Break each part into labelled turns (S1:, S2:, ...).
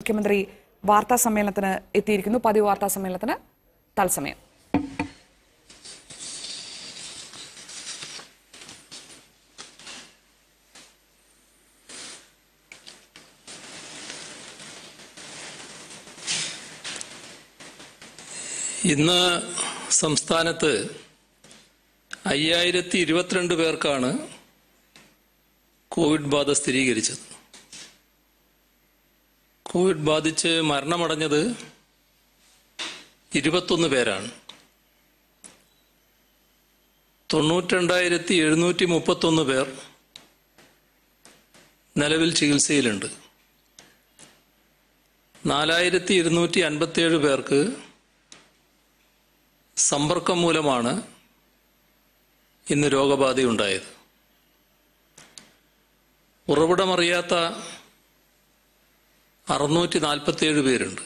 S1: മുഖ്യമന്ത്രി വാർത്താ സമ്മേളനത്തിന് എത്തിയിരിക്കുന്നു പതിവ് വാർത്താ സമ്മേളനത്തിന് തത്സമയം
S2: ഇന്ന് സംസ്ഥാനത്ത് അയ്യായിരത്തി ഇരുപത്തിരണ്ട് പേർക്കാണ് കോവിഡ് ബാധ സ്ഥിരീകരിച്ചത് കോവിഡ് ബാധിച്ച് മരണമടഞ്ഞത് ഇരുപത്തൊന്ന് പേരാണ് തൊണ്ണൂറ്റിരണ്ടായിരത്തി എഴുന്നൂറ്റി മുപ്പത്തൊന്ന് പേർ നിലവിൽ ചികിത്സയിലുണ്ട് നാലായിരത്തി ഇരുന്നൂറ്റി അൻപത്തിയേഴ് പേർക്ക് സമ്പർക്കം മൂലമാണ് ഇന്ന് രോഗബാധയുണ്ടായത് ഉറവിടമറിയാത്ത അറുന്നൂറ്റി നാൽപ്പത്തിയേഴ് പേരുണ്ട്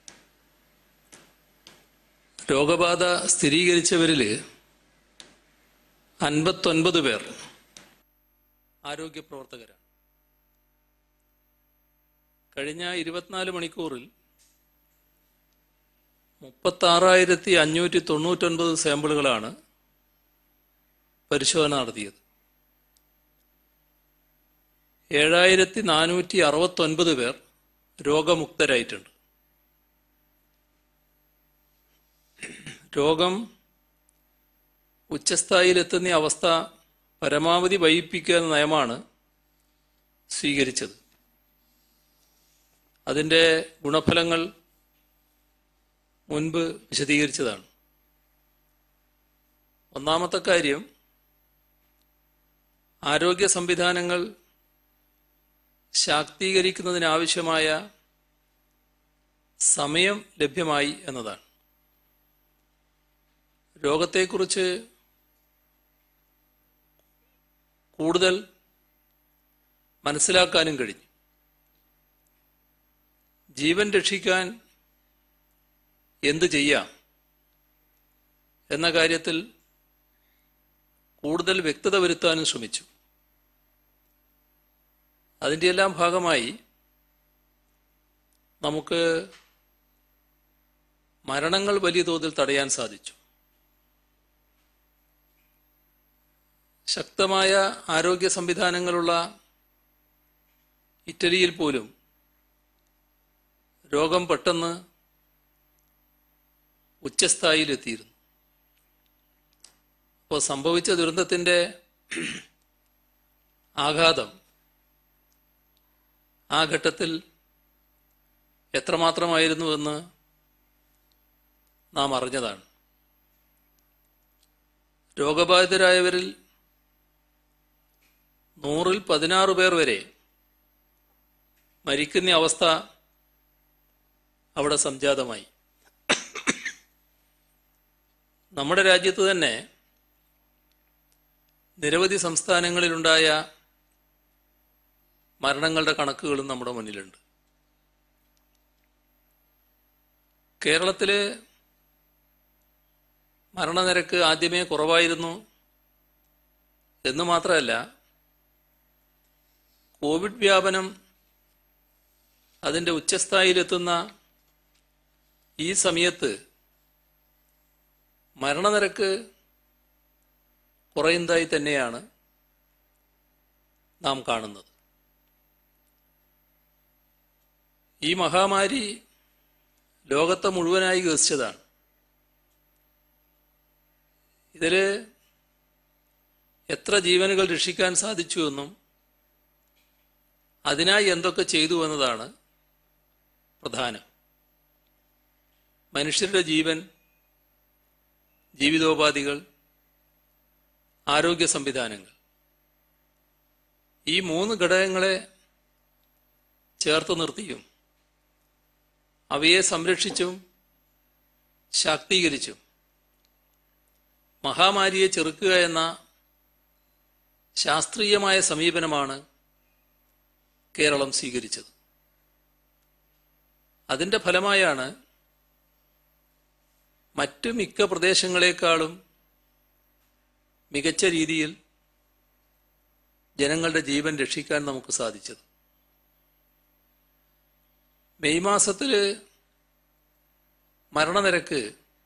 S2: രോഗബാധ സ്ഥിരീകരിച്ചവരിൽ അൻപത്തൊൻപത് പേർ ആരോഗ്യ പ്രവർത്തകരാണ് കഴിഞ്ഞ ഇരുപത്തിനാല് മണിക്കൂറിൽ മുപ്പത്താറായിരത്തി അഞ്ഞൂറ്റി തൊണ്ണൂറ്റൊൻപത് സാമ്പിളുകളാണ് പരിശോധന നടത്തിയത് ഏഴായിരത്തി നാനൂറ്റി അറുപത്തൊൻപത് പേർ രോഗമുക്തരായിട്ടുണ്ട് രോഗം ഉച്ചസ്ഥായിലെത്തുന്ന അവസ്ഥ പരമാവധി വൈപ്പിക്കുക എന്ന നയമാണ് സ്വീകരിച്ചത് അതിൻ്റെ ഗുണഫലങ്ങൾ മുൻപ് വിശദീകരിച്ചതാണ് ഒന്നാമത്തെ കാര്യം ആരോഗ്യ സംവിധാനങ്ങൾ ശാക്തീകരിക്കുന്നതിനാവശ്യമായ സമയം ലഭ്യമായി എന്നതാണ് രോഗത്തെക്കുറിച്ച് കൂടുതൽ മനസ്സിലാക്കാനും കഴിഞ്ഞു ജീവൻ രക്ഷിക്കാൻ എന്ത് ചെയ്യാം എന്ന കാര്യത്തിൽ കൂടുതൽ വ്യക്തത വരുത്താനും ശ്രമിച്ചു അതിൻ്റെ എല്ലാം ഭാഗമായി നമുക്ക് മരണങ്ങൾ വലിയ തോതിൽ തടയാൻ സാധിച്ചു ശക്തമായ ആരോഗ്യ സംവിധാനങ്ങളുള്ള ഇറ്റലിയിൽ പോലും രോഗം പെട്ടെന്ന് ഉച്ചസ്ഥായിലെത്തിയിരുന്നു അപ്പോൾ സംഭവിച്ച ദുരന്തത്തിൻ്റെ ആഘാതം ആ ഘട്ടത്തിൽ എത്രമാത്രമായിരുന്നുവെന്ന് നാം അറിഞ്ഞതാണ് രോഗബാധിതരായവരിൽ നൂറിൽ പതിനാറ് പേർ വരെ മരിക്കുന്ന അവസ്ഥ അവിടെ സംജാതമായി നമ്മുടെ രാജ്യത്ത് തന്നെ നിരവധി സംസ്ഥാനങ്ങളിലുണ്ടായ മരണങ്ങളുടെ കണക്കുകളും നമ്മുടെ മുന്നിലുണ്ട് കേരളത്തിൽ മരണനിരക്ക് ആദ്യമേ കുറവായിരുന്നു എന്ന് മാത്രമല്ല കോവിഡ് വ്യാപനം അതിൻ്റെ ഉച്ചസ്ഥായിലെത്തുന്ന ഈ സമയത്ത് മരണനിരക്ക് കുറയുന്നതായി തന്നെയാണ് നാം കാണുന്നത് ഈ മഹാമാരി ലോകത്തെ മുഴുവനായി ഗ്രസിച്ചതാണ് ഇതിൽ എത്ര ജീവനുകൾ രക്ഷിക്കാൻ സാധിച്ചു എന്നും അതിനായി എന്തൊക്കെ ചെയ്തു എന്നതാണ് പ്രധാനം മനുഷ്യരുടെ ജീവൻ ജീവിതോപാധികൾ ആരോഗ്യ സംവിധാനങ്ങൾ ഈ മൂന്ന് ഘടകങ്ങളെ ചേർത്ത് നിർത്തിയും അവയെ സംരക്ഷിച്ചും ശാക്തീകരിച്ചും മഹാമാരിയെ ചെറുക്കുക എന്ന ശാസ്ത്രീയമായ സമീപനമാണ് കേരളം സ്വീകരിച്ചത് അതിൻ്റെ ഫലമായാണ് മറ്റു മിക്ക പ്രദേശങ്ങളെക്കാളും മികച്ച രീതിയിൽ ജനങ്ങളുടെ ജീവൻ രക്ഷിക്കാൻ നമുക്ക് സാധിച്ചത് മെയ് മാസത്തിൽ മരണനിരക്ക്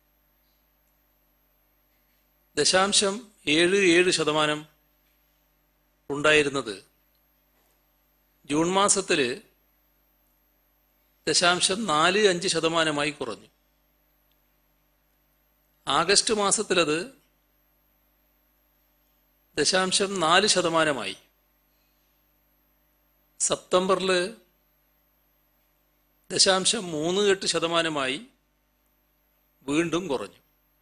S2: ദശാംശം ഏഴ് ഏഴ് ശതമാനം ഉണ്ടായിരുന്നത് ജൂൺ മാസത്തിൽ ദശാംശം നാല് അഞ്ച് ശതമാനമായി കുറഞ്ഞു ആഗസ്റ്റ് മാസത്തിലത് ദശാംശം നാല് ശതമാനമായി സെപ്റ്റംബറിൽ ദശാംശം മൂന്ന് എട്ട് ശതമാനമായി വീണ്ടും കുറഞ്ഞു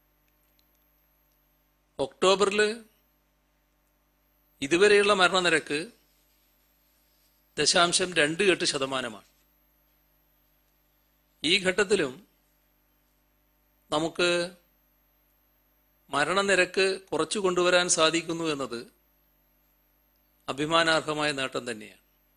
S2: ഒക്ടോബറിൽ ഇതുവരെയുള്ള മരണനിരക്ക് ദശാംശം രണ്ട് എട്ട് ശതമാനമാണ് ഈ ഘട്ടത്തിലും നമുക്ക് മരണനിരക്ക് കുറച്ചു കൊണ്ടുവരാൻ സാധിക്കുന്നു എന്നത് അഭിമാനാർഹമായ നേട്ടം തന്നെയാണ്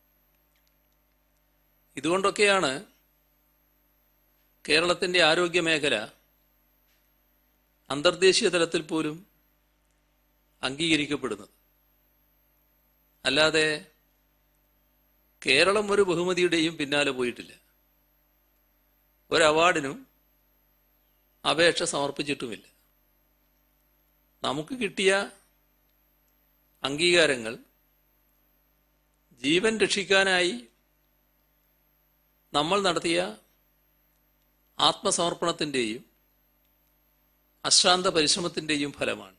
S2: ഇതുകൊണ്ടൊക്കെയാണ് കേരളത്തിൻ്റെ ആരോഗ്യ മേഖല അന്തർദേശീയ തലത്തിൽ പോലും അംഗീകരിക്കപ്പെടുന്നത് അല്ലാതെ കേരളം ഒരു ബഹുമതിയുടെയും പിന്നാലെ പോയിട്ടില്ല ഒരു അവാർഡിനും അപേക്ഷ സമർപ്പിച്ചിട്ടുമില്ല നമുക്ക് കിട്ടിയ അംഗീകാരങ്ങൾ ജീവൻ രക്ഷിക്കാനായി നമ്മൾ നടത്തിയ ആത്മസമർപ്പണത്തിൻ്റെയും അശ്രാന്ത പരിശ്രമത്തിൻ്റെയും ഫലമാണ്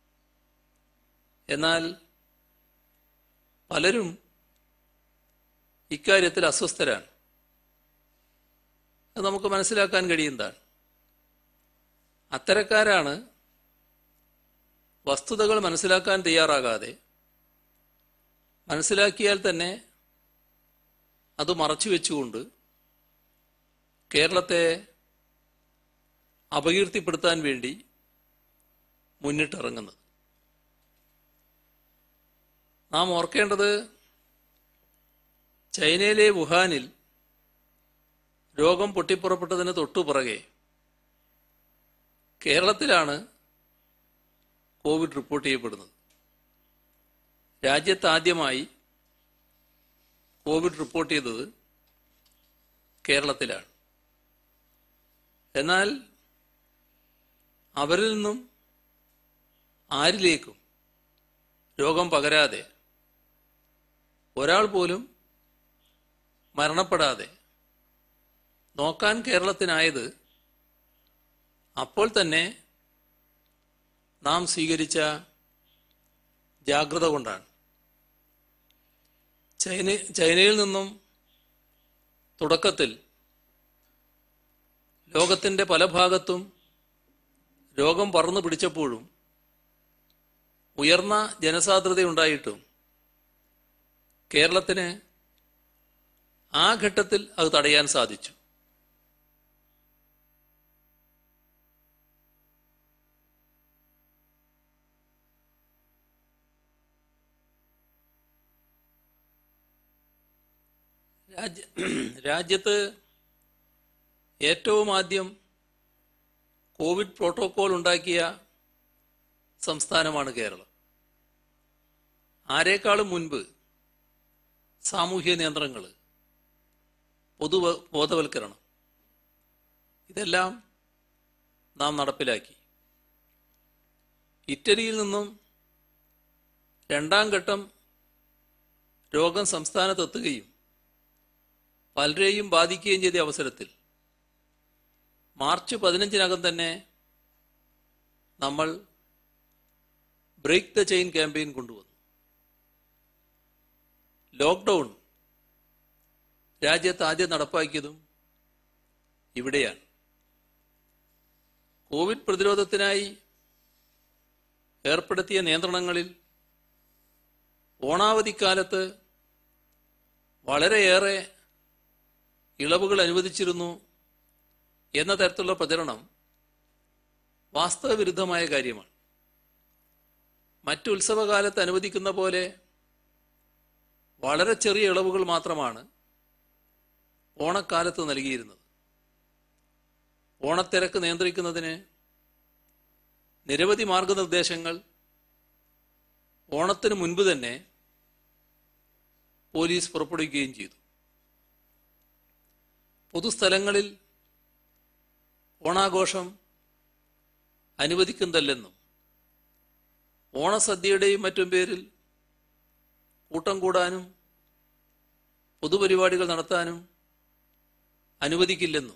S2: എന്നാൽ പലരും ഇക്കാര്യത്തിൽ അസ്വസ്ഥരാണ് അത് നമുക്ക് മനസ്സിലാക്കാൻ കഴിയുന്നതാണ് അത്തരക്കാരാണ് വസ്തുതകൾ മനസ്സിലാക്കാൻ തയ്യാറാകാതെ മനസ്സിലാക്കിയാൽ തന്നെ അത് മറച്ചു വെച്ചുകൊണ്ട് കേരളത്തെ അപകീർത്തിപ്പെടുത്താൻ വേണ്ടി മുന്നിട്ടിറങ്ങുന്നത് നാം ഓർക്കേണ്ടത് ചൈനയിലെ വുഹാനിൽ രോഗം പൊട്ടിപ്പുറപ്പെട്ടതിന് തൊട്ടു പുറകെ കേരളത്തിലാണ് കോവിഡ് റിപ്പോർട്ട് ചെയ്യപ്പെടുന്നത് രാജ്യത്ത് ആദ്യമായി കോവിഡ് റിപ്പോർട്ട് ചെയ്തത് കേരളത്തിലാണ് എന്നാൽ അവരിൽ നിന്നും ആരിലേക്കും രോഗം പകരാതെ ഒരാൾ പോലും മരണപ്പെടാതെ നോക്കാൻ കേരളത്തിനായത് അപ്പോൾ തന്നെ നാം സ്വീകരിച്ച ജാഗ്രത കൊണ്ടാണ് ചൈന ചൈനയിൽ നിന്നും തുടക്കത്തിൽ ലോകത്തിൻ്റെ പല ഭാഗത്തും രോഗം പറന്നു പിടിച്ചപ്പോഴും ഉയർന്ന ജനസാന്ദ്രതയുണ്ടായിട്ടും കേരളത്തിന് ആ ഘട്ടത്തിൽ അത് തടയാൻ സാധിച്ചു രാജ്യ രാജ്യത്ത് ഏറ്റവും ആദ്യം കോവിഡ് പ്രോട്ടോകോൾ ഉണ്ടാക്കിയ സംസ്ഥാനമാണ് കേരളം ആരേക്കാളും മുൻപ് സാമൂഹ്യ നിയന്ത്രണങ്ങൾ പൊതു ബോധവൽക്കരണം ഇതെല്ലാം നാം നടപ്പിലാക്കി ഇറ്റലിയിൽ നിന്നും രണ്ടാം ഘട്ടം രോഗം സംസ്ഥാനത്തെത്തുകയും പലരെയും ബാധിക്കുകയും ചെയ്ത അവസരത്തിൽ മാർച്ച് പതിനഞ്ചിനകം തന്നെ നമ്മൾ ബ്രേക്ക് ദ ചെയിൻ ക്യാമ്പയിൻ കൊണ്ടുവന്നു ലോക്ക്ഡൗൺ രാജ്യത്ത് ആദ്യം നടപ്പാക്കിയതും ഇവിടെയാണ് കോവിഡ് പ്രതിരോധത്തിനായി ഏർപ്പെടുത്തിയ നിയന്ത്രണങ്ങളിൽ ഓണാവധിക്കാലത്ത് വളരെയേറെ ഇളവുകൾ അനുവദിച്ചിരുന്നു എന്ന തരത്തിലുള്ള പ്രചരണം വാസ്തവവിരുദ്ധമായ കാര്യമാണ് മറ്റു ഉത്സവകാലത്ത് അനുവദിക്കുന്ന പോലെ വളരെ ചെറിയ ഇളവുകൾ മാത്രമാണ് ഓണക്കാലത്ത് നൽകിയിരുന്നത് ഓണത്തിരക്ക് നിയന്ത്രിക്കുന്നതിന് നിരവധി മാർഗനിർദ്ദേശങ്ങൾ ഓണത്തിന് മുൻപ് തന്നെ പോലീസ് പുറപ്പെടുവിക്കുകയും ചെയ്തു പൊതുസ്ഥലങ്ങളിൽ ഓണാഘോഷം അനുവദിക്കുന്നതല്ലെന്നും ഓണസദ്യയുടെയും മറ്റും പേരിൽ കൂട്ടം കൂടാനും പൊതുപരിപാടികൾ നടത്താനും അനുവദിക്കില്ലെന്നും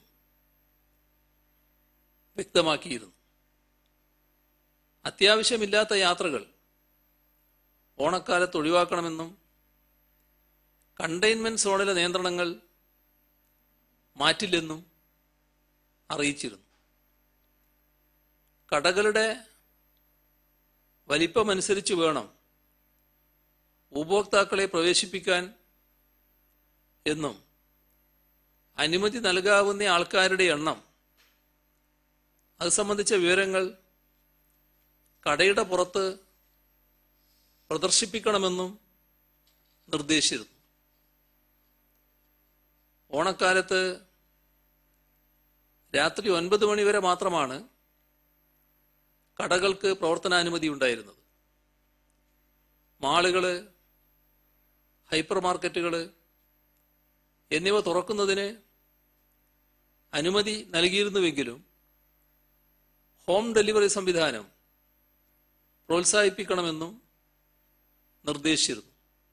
S2: വ്യക്തമാക്കിയിരുന്നു അത്യാവശ്യമില്ലാത്ത യാത്രകൾ ഓണക്കാലത്ത് ഒഴിവാക്കണമെന്നും കണ്ടെയ്ൻമെന്റ് സോണിലെ നിയന്ത്രണങ്ങൾ മാറ്റില്ലെന്നും അറിയിച്ചിരുന്നു കടകളുടെ വലിപ്പമനുസരിച്ച് വേണം ഉപഭോക്താക്കളെ പ്രവേശിപ്പിക്കാൻ എന്നും അനുമതി നൽകാവുന്ന ആൾക്കാരുടെ എണ്ണം അത് സംബന്ധിച്ച വിവരങ്ങൾ കടയുടെ പുറത്ത് പ്രദർശിപ്പിക്കണമെന്നും നിർദ്ദേശിച്ചിരുന്നു ഓണക്കാലത്ത് രാത്രി ഒൻപത് മണി വരെ മാത്രമാണ് കടകൾക്ക് പ്രവർത്തനാനുമതി ഉണ്ടായിരുന്നത് മാളുകള് ഹൈപ്പർ മാർക്കറ്റുകള് എന്നിവ തുറക്കുന്നതിന് അനുമതി നൽകിയിരുന്നുവെങ്കിലും ഹോം ഡെലിവറി സംവിധാനം പ്രോത്സാഹിപ്പിക്കണമെന്നും നിർദ്ദേശിച്ചിരുന്നു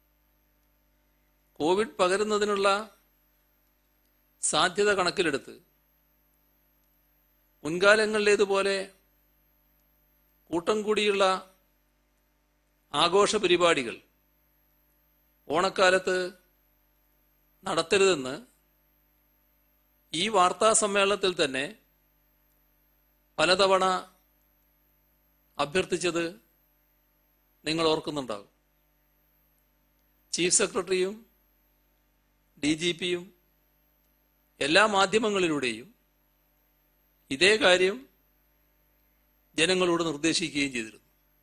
S2: കോവിഡ് പകരുന്നതിനുള്ള സാധ്യത കണക്കിലെടുത്ത് മുൻകാലങ്ങളിലേതുപോലെ കൂട്ടം കൂടിയുള്ള ആഘോഷ പരിപാടികൾ ഓണക്കാലത്ത് നടത്തരുതെന്ന് ഈ വാർത്താ സമ്മേളനത്തിൽ തന്നെ പലതവണ അഭ്യർത്ഥിച്ചത് നിങ്ങൾ ഓർക്കുന്നുണ്ടാകും ചീഫ് സെക്രട്ടറിയും ഡി ജി പിയും എല്ലാ മാധ്യമങ്ങളിലൂടെയും ഇതേ കാര്യം ജനങ്ങളോട് നിർദ്ദേശിക്കുകയും ചെയ്തിരുന്നു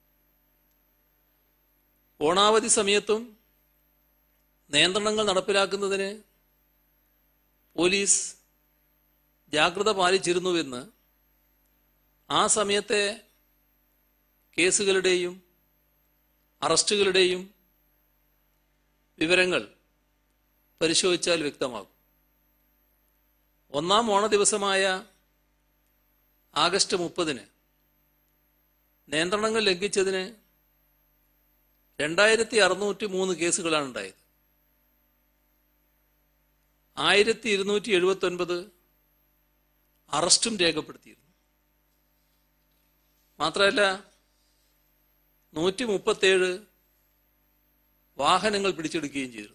S2: ഓണാവധി സമയത്തും നിയന്ത്രണങ്ങൾ നടപ്പിലാക്കുന്നതിന് പോലീസ് ജാഗ്രത പാലിച്ചിരുന്നുവെന്ന് ആ സമയത്തെ കേസുകളുടെയും അറസ്റ്റുകളുടെയും വിവരങ്ങൾ പരിശോധിച്ചാൽ വ്യക്തമാകും ഒന്നാം ഓണ ദിവസമായ ആഗസ്റ്റ് മുപ്പതിന് നിയന്ത്രണങ്ങൾ ലംഘിച്ചതിന് രണ്ടായിരത്തി അറുന്നൂറ്റി മൂന്ന് കേസുകളാണ് ഉണ്ടായത് ആയിരത്തി ഇരുന്നൂറ്റി എഴുപത്തി ഒൻപത് അറസ്റ്റും രേഖപ്പെടുത്തിയിരുന്നു മാത്രമല്ല നൂറ്റി മുപ്പത്തേഴ് വാഹനങ്ങൾ പിടിച്ചെടുക്കുകയും ചെയ്തിരുന്നു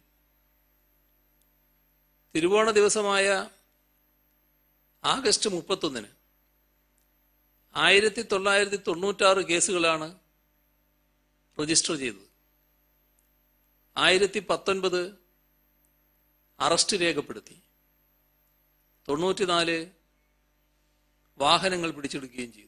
S2: തിരുവോണ ദിവസമായ ആഗസ്റ്റ് മുപ്പത്തൊന്നിന് ആയിരത്തി തൊള്ളായിരത്തി തൊണ്ണൂറ്റാറ് കേസുകളാണ് രജിസ്റ്റർ ചെയ്തത് ആയിരത്തി പത്തൊൻപത് അറസ്റ്റ് രേഖപ്പെടുത്തി തൊണ്ണൂറ്റിനാല് വാഹനങ്ങൾ പിടിച്ചെടുക്കുകയും ചെയ്തു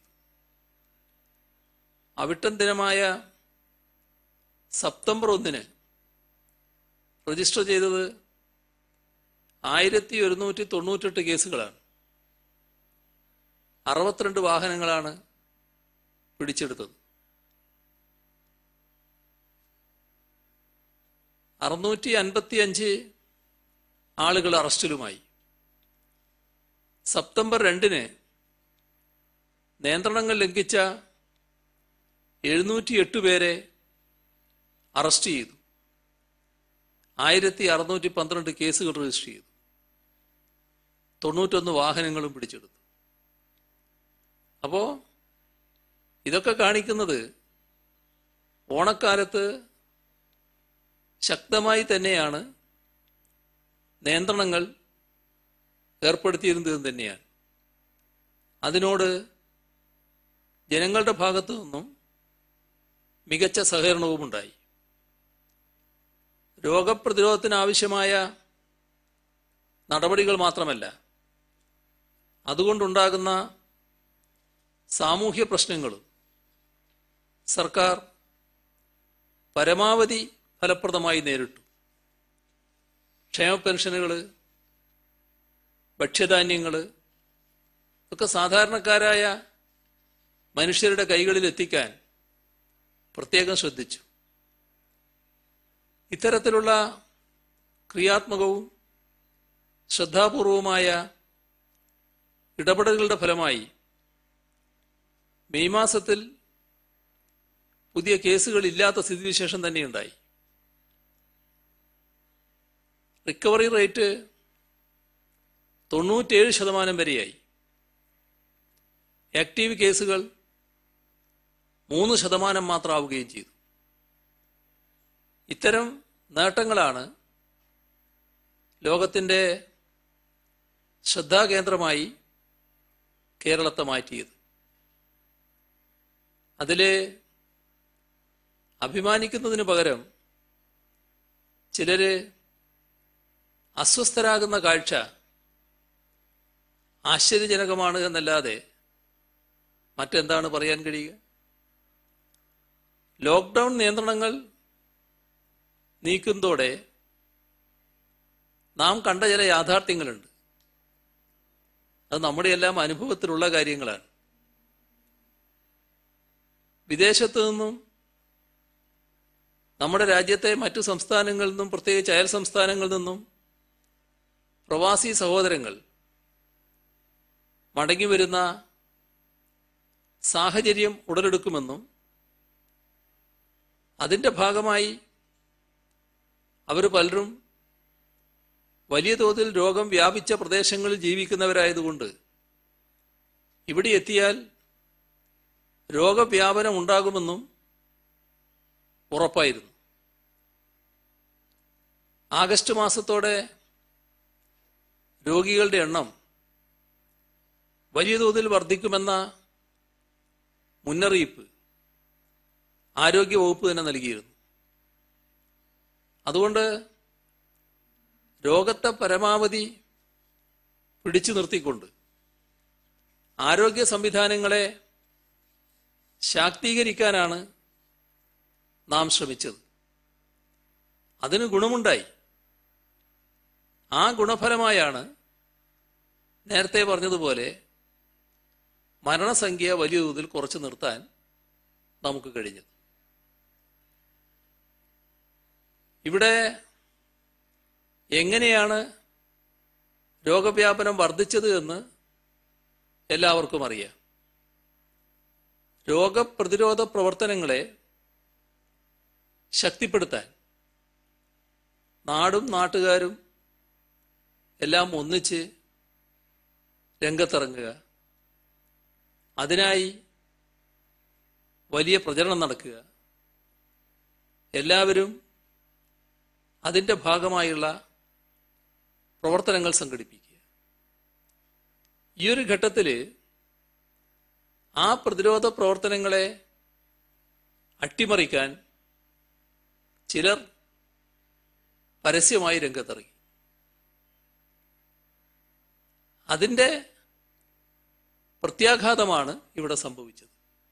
S2: അവിട്ടം ദിനമായ സെപ്റ്റംബർ ഒന്നിന് രജിസ്റ്റർ ചെയ്തത് ആയിരത്തി ഒരുന്നൂറ്റി തൊണ്ണൂറ്റെട്ട് കേസുകളാണ് അറുപത്തിരണ്ട് വാഹനങ്ങളാണ് പിടിച്ചെടുത്തത് അറുന്നൂറ്റി അൻപത്തി അഞ്ച് ആളുകൾ അറസ്റ്റിലുമായി സെപ്റ്റംബർ രണ്ടിന് നിയന്ത്രണങ്ങൾ ലംഘിച്ച എഴുന്നൂറ്റി എട്ട് പേരെ അറസ്റ്റ് ചെയ്തു ആയിരത്തി അറുന്നൂറ്റി പന്ത്രണ്ട് കേസുകൾ രജിസ്റ്റർ ചെയ്തു തൊണ്ണൂറ്റൊന്ന് വാഹനങ്ങളും പിടിച്ചെടുത്തു അപ്പോ ഇതൊക്കെ കാണിക്കുന്നത് ഓണക്കാലത്ത് ശക്തമായി തന്നെയാണ് നിയന്ത്രണങ്ങൾ ഏർപ്പെടുത്തിയിരുന്നത് തന്നെയാണ് അതിനോട് ജനങ്ങളുടെ ഭാഗത്തു നിന്നും മികച്ച സഹകരണവും ഉണ്ടായി രോഗപ്രതിരോധത്തിന് ആവശ്യമായ നടപടികൾ മാത്രമല്ല അതുകൊണ്ടുണ്ടാകുന്ന സാമൂഹ്യ പ്രശ്നങ്ങളും സർക്കാർ പരമാവധി ഫലപ്രദമായി നേരിട്ടു ക്ഷേമ പെൻഷനുകൾ ഭക്ഷ്യധാന്യങ്ങൾ ഒക്കെ സാധാരണക്കാരായ മനുഷ്യരുടെ കൈകളിൽ എത്തിക്കാൻ പ്രത്യേകം ശ്രദ്ധിച്ചു ഇത്തരത്തിലുള്ള ക്രിയാത്മകവും ശ്രദ്ധാപൂർവമായ ഇടപെടലുകളുടെ ഫലമായി മെയ് മാസത്തിൽ പുതിയ കേസുകൾ ഇല്ലാത്ത സ്ഥിതിവിശേഷം തന്നെയുണ്ടായി റിക്കവറി റേറ്റ് തൊണ്ണൂറ്റേഴ് ശതമാനം വരെയായി ആക്റ്റീവ് കേസുകൾ മൂന്ന് ശതമാനം മാത്രമാവുകയും ചെയ്തു ഇത്തരം നേട്ടങ്ങളാണ് ലോകത്തിൻ്റെ ശ്രദ്ധാകേന്ദ്രമായി കേരളത്തെ മാറ്റിയത് അതിൽ അഭിമാനിക്കുന്നതിന് പകരം ചിലര് അസ്വസ്ഥരാകുന്ന കാഴ്ച ആശ്ചര്യജനകമാണ് എന്നല്ലാതെ മറ്റെന്താണ് പറയാൻ കഴിയുക ലോക്ക്ഡൗൺ നിയന്ത്രണങ്ങൾ നീക്കുന്നതോടെ നാം കണ്ട ചില യാഥാർത്ഥ്യങ്ങളുണ്ട് അത് നമ്മുടെ എല്ലാം അനുഭവത്തിലുള്ള കാര്യങ്ങളാണ് വിദേശത്തു നിന്നും നമ്മുടെ രാജ്യത്തെ മറ്റു സംസ്ഥാനങ്ങളിൽ നിന്നും പ്രത്യേകിച്ച് അയൽ സംസ്ഥാനങ്ങളിൽ നിന്നും പ്രവാസി സഹോദരങ്ങൾ മടങ്ങി വരുന്ന സാഹചര്യം ഉടലെടുക്കുമെന്നും അതിൻ്റെ ഭാഗമായി അവർ പലരും വലിയ തോതിൽ രോഗം വ്യാപിച്ച പ്രദേശങ്ങളിൽ ജീവിക്കുന്നവരായതുകൊണ്ട് ഇവിടെ എത്തിയാൽ രോഗവ്യാപനം ഉണ്ടാകുമെന്നും ഉറപ്പായിരുന്നു ആഗസ്റ്റ് മാസത്തോടെ രോഗികളുടെ എണ്ണം വലിയ തോതിൽ വർദ്ധിക്കുമെന്ന മുന്നറിയിപ്പ് ആരോഗ്യവകുപ്പ് തന്നെ നൽകിയിരുന്നു അതുകൊണ്ട് രോഗത്തെ പരമാവധി പിടിച്ചു നിർത്തിക്കൊണ്ട് ആരോഗ്യ സംവിധാനങ്ങളെ ശാക്തീകരിക്കാനാണ് നാം ശ്രമിച്ചത് അതിന് ഗുണമുണ്ടായി ആ ഗുണഫലമായാണ് നേരത്തെ പറഞ്ഞതുപോലെ മരണസംഖ്യ വലിയ തോതിൽ കുറച്ചു നിർത്താൻ നമുക്ക് കഴിഞ്ഞത് ഇവിടെ എങ്ങനെയാണ് രോഗവ്യാപനം വർദ്ധിച്ചത് എന്ന് എല്ലാവർക്കും അറിയാം രോഗപ്രതിരോധ പ്രവർത്തനങ്ങളെ ശക്തിപ്പെടുത്താൻ നാടും നാട്ടുകാരും എല്ലാം ഒന്നിച്ച് രംഗത്തിറങ്ങുക അതിനായി വലിയ പ്രചരണം നടക്കുക എല്ലാവരും അതിൻ്റെ ഭാഗമായുള്ള പ്രവർത്തനങ്ങൾ സംഘടിപ്പിക്കുക ഈ ഒരു ഘട്ടത്തിൽ ആ പ്രതിരോധ പ്രവർത്തനങ്ങളെ അട്ടിമറിക്കാൻ ചിലർ പരസ്യമായി രംഗത്തിറങ്ങി അതിൻ്റെ പ്രത്യാഘാതമാണ് ഇവിടെ സംഭവിച്ചത്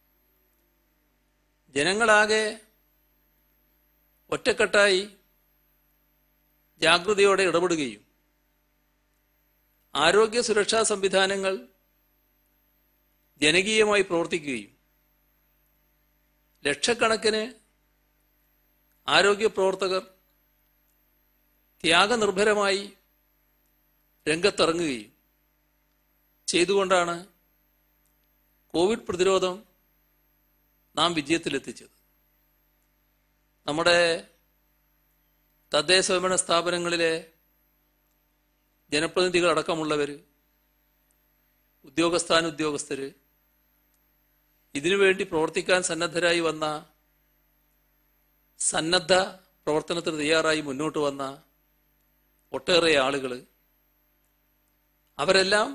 S2: ജനങ്ങളാകെ ഒറ്റക്കെട്ടായി ജാഗ്രതയോടെ ഇടപെടുകയും ആരോഗ്യ സുരക്ഷാ സംവിധാനങ്ങൾ ജനകീയമായി പ്രവർത്തിക്കുകയും ലക്ഷക്കണക്കിന് ആരോഗ്യ പ്രവർത്തകർ ത്യാഗനിർഭരമായി രംഗത്തിറങ്ങുകയും ചെയ്തുകൊണ്ടാണ് കോവിഡ് പ്രതിരോധം നാം വിജയത്തിലെത്തിച്ചത് നമ്മുടെ തദ്ദേശ സ്വയംഭരണ സ്ഥാപനങ്ങളിലെ ജനപ്രതിനിധികൾ അടക്കമുള്ളവർ ഉദ്യോഗസ്ഥാനുദ്യോഗസ്ഥര് ഇതിനുവേണ്ടി പ്രവർത്തിക്കാൻ സന്നദ്ധരായി വന്ന സന്നദ്ധ പ്രവർത്തനത്തിന് തയ്യാറായി മുന്നോട്ട് വന്ന ഒട്ടേറെ ആളുകൾ അവരെല്ലാം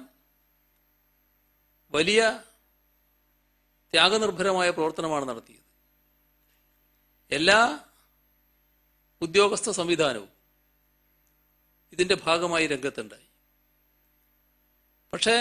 S2: വലിയ ത്യാഗനിർഭരമായ പ്രവർത്തനമാണ് നടത്തിയത് എല്ലാ ഉദ്യോഗസ്ഥ സംവിധാനവും ഇതിന്റെ ഭാഗമായി രംഗത്തുണ്ടായി പക്ഷേ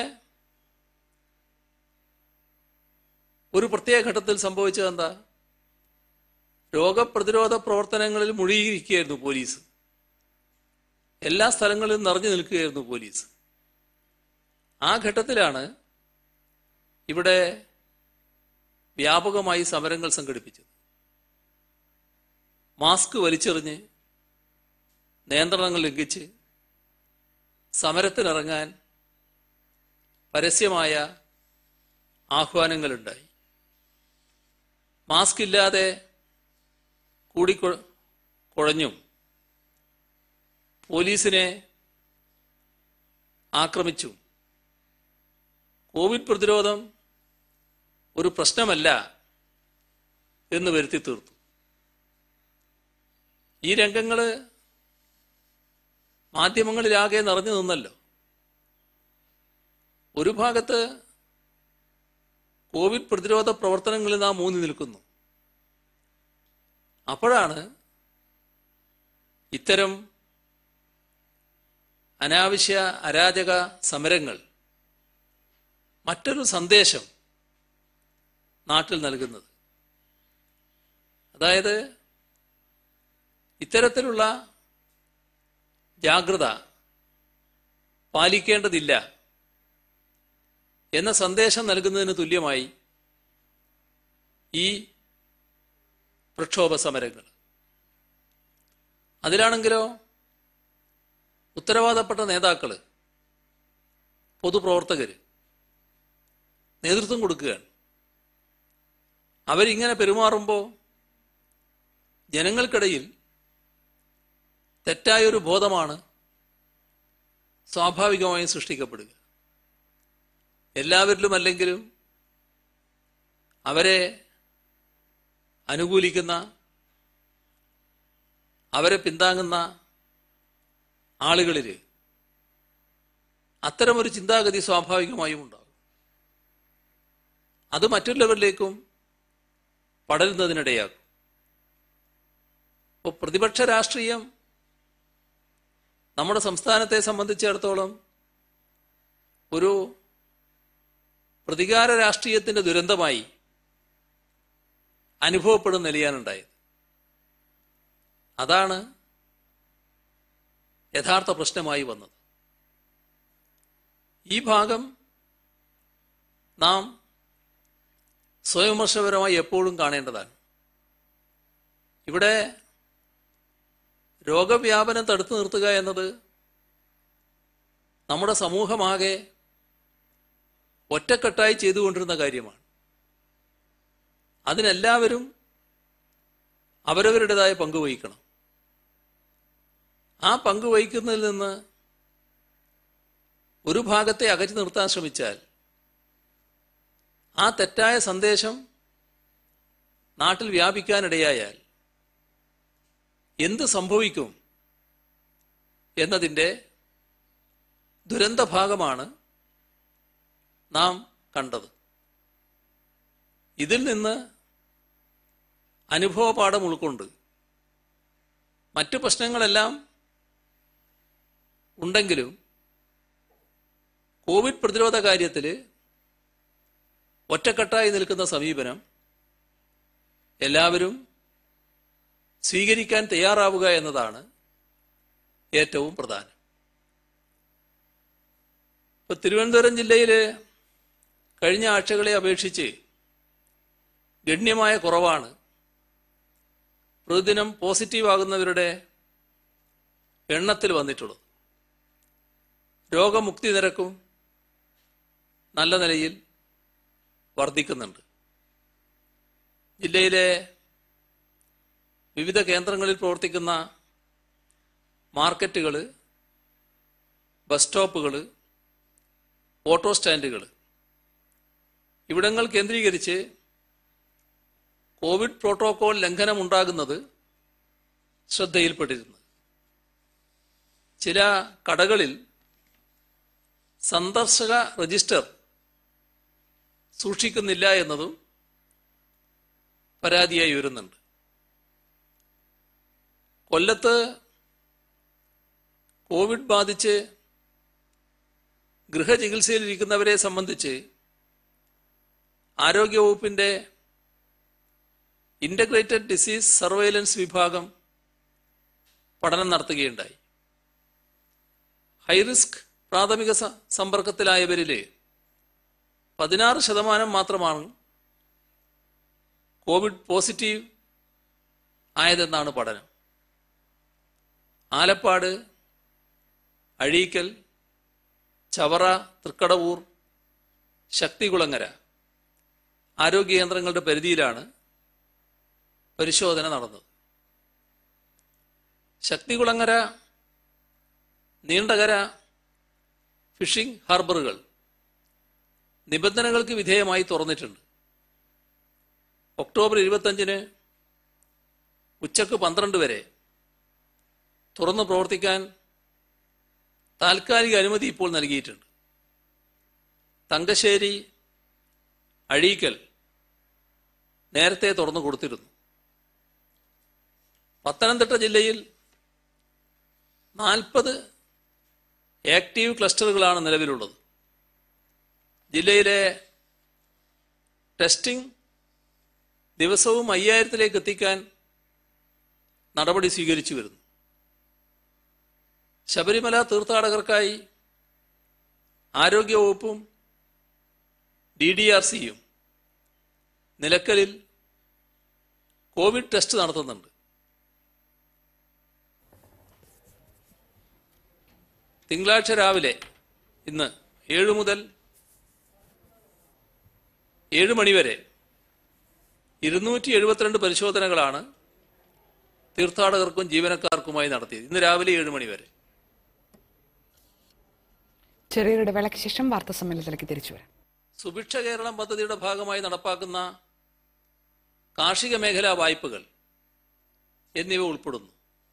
S2: ഒരു പ്രത്യേക ഘട്ടത്തിൽ സംഭവിച്ചത് എന്താ രോഗപ്രതിരോധ പ്രവർത്തനങ്ങളിൽ മുഴുകിയിരിക്കുകയായിരുന്നു പോലീസ് എല്ലാ സ്ഥലങ്ങളിലും നിറഞ്ഞു നിൽക്കുകയായിരുന്നു പോലീസ് ആ ഘട്ടത്തിലാണ് ഇവിടെ വ്യാപകമായി സമരങ്ങൾ സംഘടിപ്പിച്ചത് മാസ്ക് വലിച്ചെറിഞ്ഞ് നിയന്ത്രണങ്ങൾ ലംഘിച്ച് സമരത്തിനിറങ്ങാൻ പരസ്യമായ ആഹ്വാനങ്ങളുണ്ടായി മാസ്ക് ഇല്ലാതെ കൂടിക്കൊ കുഴഞ്ഞും പോലീസിനെ ആക്രമിച്ചും കോവിഡ് പ്രതിരോധം ഒരു പ്രശ്നമല്ല എന്ന് വരുത്തി തീർത്തു ഈ രംഗങ്ങൾ മാധ്യമങ്ങളിലാകെ നിറഞ്ഞു നിന്നല്ലോ ഒരു ഭാഗത്ത് കോവിഡ് പ്രതിരോധ പ്രവർത്തനങ്ങളിൽ നാം മൂന്നി നിൽക്കുന്നു അപ്പോഴാണ് ഇത്തരം അനാവശ്യ അരാജക സമരങ്ങൾ മറ്റൊരു സന്ദേശം നാട്ടിൽ നൽകുന്നത് അതായത് ഇത്തരത്തിലുള്ള ജാഗ്രത പാലിക്കേണ്ടതില്ല എന്ന സന്ദേശം നൽകുന്നതിന് തുല്യമായി ഈ പ്രക്ഷോഭ സമരങ്ങൾ അതിലാണെങ്കിലോ ഉത്തരവാദപ്പെട്ട നേതാക്കൾ പൊതുപ്രവർത്തകർ നേതൃത്വം കൊടുക്കുകയാണ് അവരിങ്ങനെ പെരുമാറുമ്പോൾ ജനങ്ങൾക്കിടയിൽ തെറ്റായൊരു ബോധമാണ് സ്വാഭാവികമായും സൃഷ്ടിക്കപ്പെടുക എല്ലാവരിലും അല്ലെങ്കിലും അവരെ അനുകൂലിക്കുന്ന അവരെ പിന്താങ്ങുന്ന ആളുകളിൽ അത്തരമൊരു ചിന്താഗതി സ്വാഭാവികമായും ഉണ്ടാകും അത് മറ്റുള്ളവരിലേക്കും പടരുന്നതിനിടയാകും ഇപ്പോൾ പ്രതിപക്ഷ രാഷ്ട്രീയം നമ്മുടെ സംസ്ഥാനത്തെ സംബന്ധിച്ചിടത്തോളം ഒരു പ്രതികാര രാഷ്ട്രീയത്തിന്റെ ദുരന്തമായി അനുഭവപ്പെടുന്ന നിലയാനുണ്ടായത് അതാണ് യഥാർത്ഥ പ്രശ്നമായി വന്നത് ഈ ഭാഗം നാം സ്വയംവിമർശപരമായി എപ്പോഴും കാണേണ്ടതാണ് ഇവിടെ രോഗവ്യാപനം തടുത്തു നിർത്തുക എന്നത് നമ്മുടെ സമൂഹമാകെ ഒറ്റക്കെട്ടായി ചെയ്തുകൊണ്ടിരുന്ന കാര്യമാണ് അതിനെല്ലാവരും അവരവരുടേതായ പങ്ക് വഹിക്കണം ആ പങ്ക് വഹിക്കുന്നതിൽ നിന്ന് ഒരു ഭാഗത്തെ അകറ്റി നിർത്താൻ ശ്രമിച്ചാൽ ആ തെറ്റായ സന്ദേശം നാട്ടിൽ വ്യാപിക്കാനിടയായാൽ എന്ത് സംഭവിക്കും എന്നതിൻ്റെ ദുരന്ത ഭാഗമാണ് നാം കണ്ടത് ഇതിൽ നിന്ന് അനുഭവപാഠം ഉൾക്കൊണ്ട് മറ്റു പ്രശ്നങ്ങളെല്ലാം ഉണ്ടെങ്കിലും കോവിഡ് പ്രതിരോധ കാര്യത്തിൽ ഒറ്റക്കെട്ടായി നിൽക്കുന്ന സമീപനം എല്ലാവരും സ്വീകരിക്കാൻ തയ്യാറാവുക എന്നതാണ് ഏറ്റവും പ്രധാനം ഇപ്പൊ തിരുവനന്തപുരം ജില്ലയിൽ കഴിഞ്ഞ ആഴ്ചകളെ അപേക്ഷിച്ച് ഗണ്യമായ കുറവാണ് പ്രതിദിനം പോസിറ്റീവ് ആകുന്നവരുടെ എണ്ണത്തിൽ വന്നിട്ടുള്ളത് രോഗമുക്തി നിരക്കും നല്ല നിലയിൽ വർദ്ധിക്കുന്നുണ്ട് ജില്ലയിലെ വിവിധ കേന്ദ്രങ്ങളിൽ പ്രവർത്തിക്കുന്ന മാർക്കറ്റുകൾ ബസ് സ്റ്റോപ്പുകൾ ഓട്ടോ സ്റ്റാൻഡുകൾ ഇവിടങ്ങൾ കേന്ദ്രീകരിച്ച് കോവിഡ് പ്രോട്ടോകോൾ ലംഘനം ഉണ്ടാകുന്നത് ശ്രദ്ധയിൽപ്പെട്ടിരുന്നു ചില കടകളിൽ സന്ദർശക രജിസ്റ്റർ സൂക്ഷിക്കുന്നില്ല എന്നതും പരാതിയായി വരുന്നുണ്ട് കൊല്ലത്ത് കോവിഡ് ബാധിച്ച് ഗൃഹചികിത്സയിലിരിക്കുന്നവരെ സംബന്ധിച്ച് ആരോഗ്യവകുപ്പിന്റെ ഇന്റഗ്രേറ്റഡ് ഡിസീസ് സർവൈലൻസ് വിഭാഗം പഠനം നടത്തുകയുണ്ടായി ഹൈറിസ്ക് പ്രാഥമിക സ- സമ്പർക്കത്തിലായവരില് പതിനാറ് ശതമാനം മാത്രമാണ് കോവിഡ് പോസിറ്റീവ് ആയതെന്നാണ് പഠനം ആലപ്പാട് അഴീക്കൽ ചവറ തൃക്കടവൂർ ശക്തികുളങ്ങര ആരോഗ്യ കേന്ദ്രങ്ങളുടെ പരിധിയിലാണ് പരിശോധന നടന്നത് ശക്തികുളങ്ങര നീണ്ടകര ഫിഷിംഗ് ഹാർബറുകൾ നിബന്ധനകൾക്ക് വിധേയമായി തുറന്നിട്ടുണ്ട് ഒക്ടോബർ ഇരുപത്തഞ്ചിന് ഉച്ചക്ക് പന്ത്രണ്ട് വരെ തുറന്നു പ്രവർത്തിക്കാൻ താൽക്കാലിക അനുമതി ഇപ്പോൾ നൽകിയിട്ടുണ്ട് തങ്കശ്ശേരി അഴീക്കൽ നേരത്തെ തുറന്നു കൊടുത്തിരുന്നു പത്തനംതിട്ട ജില്ലയിൽ നാൽപ്പത് ആക്റ്റീവ് ക്ലസ്റ്ററുകളാണ് നിലവിലുള്ളത് ജില്ലയിലെ ടെസ്റ്റിംഗ് ദിവസവും അയ്യായിരത്തിലേക്ക് എത്തിക്കാൻ നടപടി സ്വീകരിച്ചു വരുന്നു ശബരിമല തീർത്ഥാടകർക്കായി ആരോഗ്യവകുപ്പും ഡി ഡി ആർ സിയും നിലക്കലിൽ കോവിഡ് ടെസ്റ്റ് നടത്തുന്നുണ്ട് തിങ്കളാഴ്ച രാവിലെ ഇന്ന് ഏഴ് മുതൽ ഏഴ് മണിവരെ ഇരുന്നൂറ്റി എഴുപത്തിരണ്ട് പരിശോധനകളാണ് തീർത്ഥാടകർക്കും ജീവനക്കാർക്കുമായി നടത്തിയത് ഇന്ന് രാവിലെ ഏഴ് മണി വരെ
S1: ചെറിയൊരു ഇടവേളയ്ക്ക് ശേഷം വാർത്താ സമ്മേളനത്തിലേക്ക് തിരിച്ചു വരാം
S2: സുഭിക്ഷ കേരളം പദ്ധതിയുടെ ഭാഗമായി നടപ്പാക്കുന്ന കാർഷിക മേഖലാ വായ്പകൾ എന്നിവ ഉൾപ്പെടുന്നു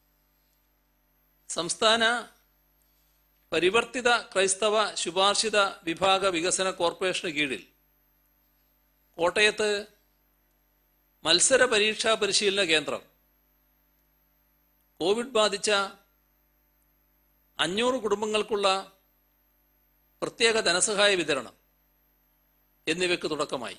S2: സംസ്ഥാന പരിവർത്തിത ക്രൈസ്തവ ശുപാർശിത വിഭാഗ വികസന കോർപ്പറേഷന് കീഴിൽ കോട്ടയത്ത് മത്സര പരീക്ഷാ പരിശീലന കേന്ദ്രം കോവിഡ് ബാധിച്ച അഞ്ഞൂറ് കുടുംബങ്ങൾക്കുള്ള പ്രത്യേക ധനസഹായ വിതരണം എന്നിവയ്ക്ക് തുടക്കമായി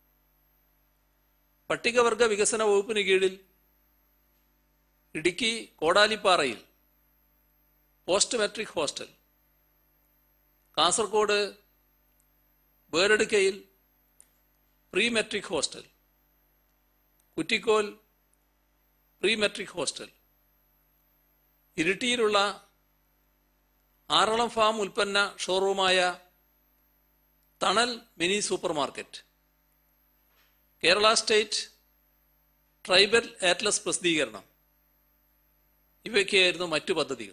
S2: പട്ടികവർഗ വികസന വകുപ്പിന് കീഴിൽ ഇടുക്കി കോടാലിപ്പാറയിൽ പോസ്റ്റ് മെട്രിക് ഹോസ്റ്റൽ കാസർഗോഡ് വേറെടുക്കയിൽ pre matric hostel Kuttikol pre matric hostel ഇരിട്ടിയിലുള്ള ആറളം ഫാം ഉൽപ്പന്ന ഷോറൂമായ Thanal mini super market Kerala state tribal atlas പ്രസിദ്ധീകരണം ഇവയൊക്കെയായിരുന്നു മറ്റു പദ്ധതികൾ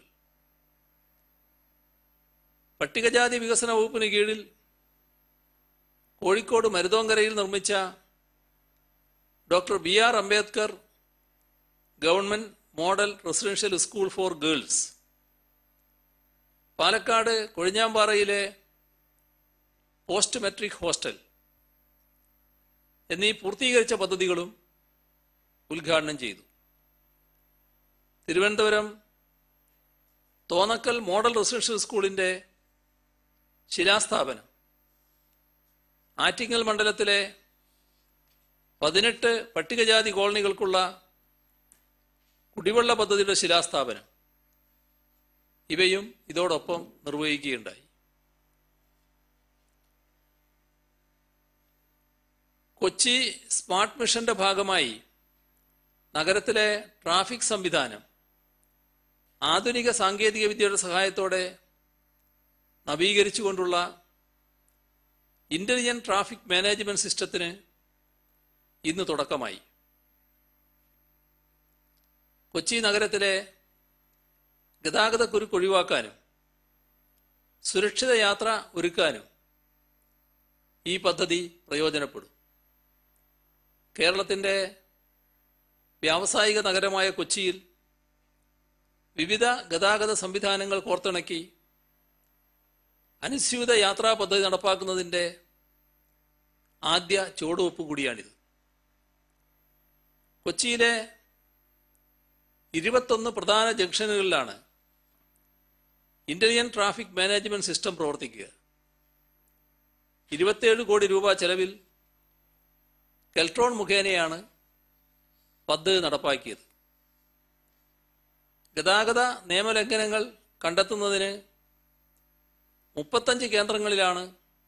S2: പട്ടികജാതി വികസന വകുപ്പിന് കീഴിൽ കോഴിക്കോട് മരുതോങ്കരയിൽ നിർമ്മിച്ച doctor B R Ambedkar government model residential school for girls Palakkad കൊഴിഞ്ഞാമ്പാറയിലെ പോസ്റ്റ് മെട്രിക് ഹോസ്റ്റൽ എന്നീ പൂർത്തീകരിച്ച പദ്ധതികളും ഉദ്ഘാടനം ചെയ്തു തിരുവനന്തപുരം തോന്നക്കൽ മോഡൽ റെസിഡൻഷ്യൽ സ്കൂളിന്റെ ശിലാസ്ഥാപനം ആറ്റിങ്ങൽ മണ്ഡലത്തിലെ പതിനെട്ട് പട്ടികജാതി കോളനികൾക്കുള്ള കുടിവെള്ള പദ്ധതിയുടെ ശിലാസ്ഥാപനം ഇവയും ഇതോടൊപ്പം നിർവഹിക്കുകയുണ്ടായി കൊച്ചി സ്മാർട്ട് മിഷന്റെ ഭാഗമായി നഗരത്തിലെ ട്രാഫിക് സംവിധാനം ആധുനിക സാങ്കേതിക വിദ്യയുടെ സഹായത്തോടെ നവീകരിച്ചുകൊണ്ടുള്ള ഇന്റലിജന്റ് ട്രാഫിക് മാനേജ്മെന്റ് സിസ്റ്റത്തിന് ഇന്ന് തുടക്കമായി കൊച്ചി നഗരത്തിലെ ഗതാഗതക്കുരുക്ക് ഒഴിവാക്കാനും സുരക്ഷിത യാത്ര ഒരുക്കാനും ഈ പദ്ധതി പ്രയോജനപ്പെടും കേരളത്തിൻ്റെ വ്യാവസായിക നഗരമായ കൊച്ചിയിൽ വിവിധ ഗതാഗത സംവിധാനങ്ങൾ കോർത്തിണക്കി അനുസ്യൂത യാത്രാ പദ്ധതി നടപ്പാക്കുന്നതിൻ്റെ ആദ്യ ചുവടുവെപ്പ് കൂടിയാണിത് കൊച്ചിയിലെ ഇരുപത്തൊന്ന് പ്രധാന ജംഗ്ഷനുകളിലാണ് ഇന്റലിജന്റ് ട്രാഫിക് മാനേജ്മെന്റ് സിസ്റ്റം പ്രവർത്തിക്കുക ഇരുപത്തിയേഴ് കോടി രൂപ ചെലവിൽ കെൽട്രോൺ മുഖേനയാണ് പദ്ധതി നടപ്പാക്കിയത് ഗതാഗത നിയമലംഘനങ്ങൾ കണ്ടെത്തുന്നതിന് മുപ്പത്തഞ്ച് കേന്ദ്രങ്ങളിലാണ്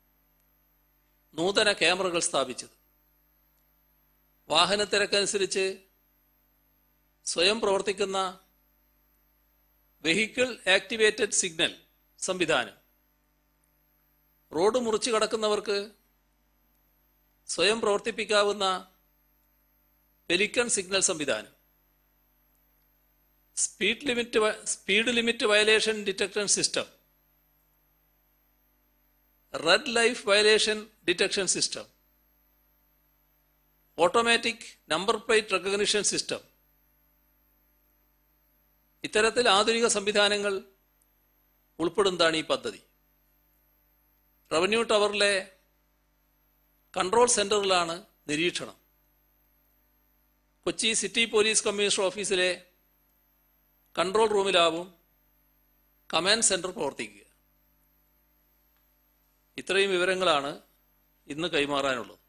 S2: നൂതന ക്യാമറകൾ സ്ഥാപിച്ചത് വാഹനത്തിരക്കനുസരിച്ച് സ്വയം പ്രവർത്തിക്കുന്ന വെഹിക്കിൾ ആക്ടിവേറ്റഡ് സിഗ്നൽ സംവിധാനം റോഡ് മുറിച്ച് കടക്കുന്നവർക്ക് സ്വയം പ്രവർത്തിപ്പിക്കാവുന്ന പെലിക്കൺ സിഗ്നൽ സംവിധാനം സ്പീഡ് ലിമിറ്റ് വ- speed limit violation detection system red light violation detection system automatic number plate recognition system ഇത്തരത്തിൽ ആധുനിക സംവിധാനങ്ങൾ ഉൾപ്പെടുന്നതാണ് ഈ പദ്ധതി റവന്യൂ ടവറിലെ കൺട്രോൾ സെന്ററിലാണ് നിരീക്ഷണം കൊച്ചി സിറ്റി പോലീസ് കമ്മീഷണർ ഓഫീസിലെ കൺട്രോൾ റൂമിലാവും കമാൻഡ് സെന്റർ പ്രവർത്തിക്കുക ഇത്രയും വിവരങ്ങളാണ് ഇന്ന് കൈമാറാനുള്ളത്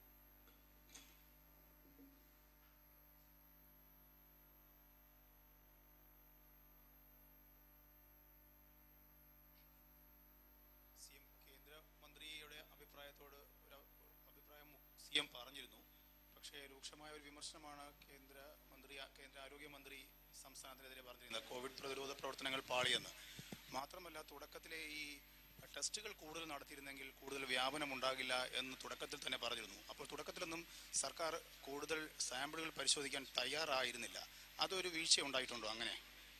S3: സി എം കേന്ദ്രമന്ത്രിയുടെ അഭിപ്രായത്തോട് ഒരു അഭിപ്രായം സി എം പറഞ്ഞിരുന്നു പക്ഷേ രൂക്ഷമായ ഒരു വിമർശനമാണ് കേന്ദ്ര മന്ത്രി കേന്ദ്ര ആരോഗ്യമന്ത്രി സംസ്ഥാനത്തിനെതിരെ പറഞ്ഞിരുന്നത് കോവിഡ് പ്രതിരോധ പ്രവർത്തനങ്ങൾ പാളിയെന്ന് മാത്രമല്ല തുടക്കത്തിലെ ഈ ടെസ്റ്റുകൾ കൂടുതൽ നടത്തിയിരുന്നെങ്കിൽ കൂടുതൽ വ്യാപനം ഉണ്ടാകില്ല എന്ന് തുടക്കത്തിൽ തന്നെ പറഞ്ഞിരുന്നു അപ്പോൾ തുടക്കത്തിലൊന്നും സർക്കാർ കൂടുതൽ സാമ്പിളുകൾ പരിശോധിക്കാൻ തയ്യാറായിരുന്നില്ല അതൊരു വീഴ്ച ഉണ്ടായിട്ടുണ്ടോ അങ്ങനെ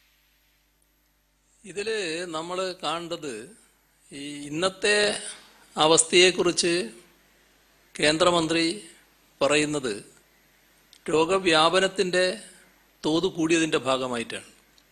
S2: ഇതിൽ നമ്മൾ കാണേണ്ടത് ഈ ഇന്നത്തെ അവസ്ഥയെക്കുറിച്ച് കേന്ദ്രമന്ത്രി പറയുന്നത് രോഗവ്യാപനത്തിൻ്റെ തോത് കൂടിയതിൻ്റെ ഭാഗമായിട്ടാണ്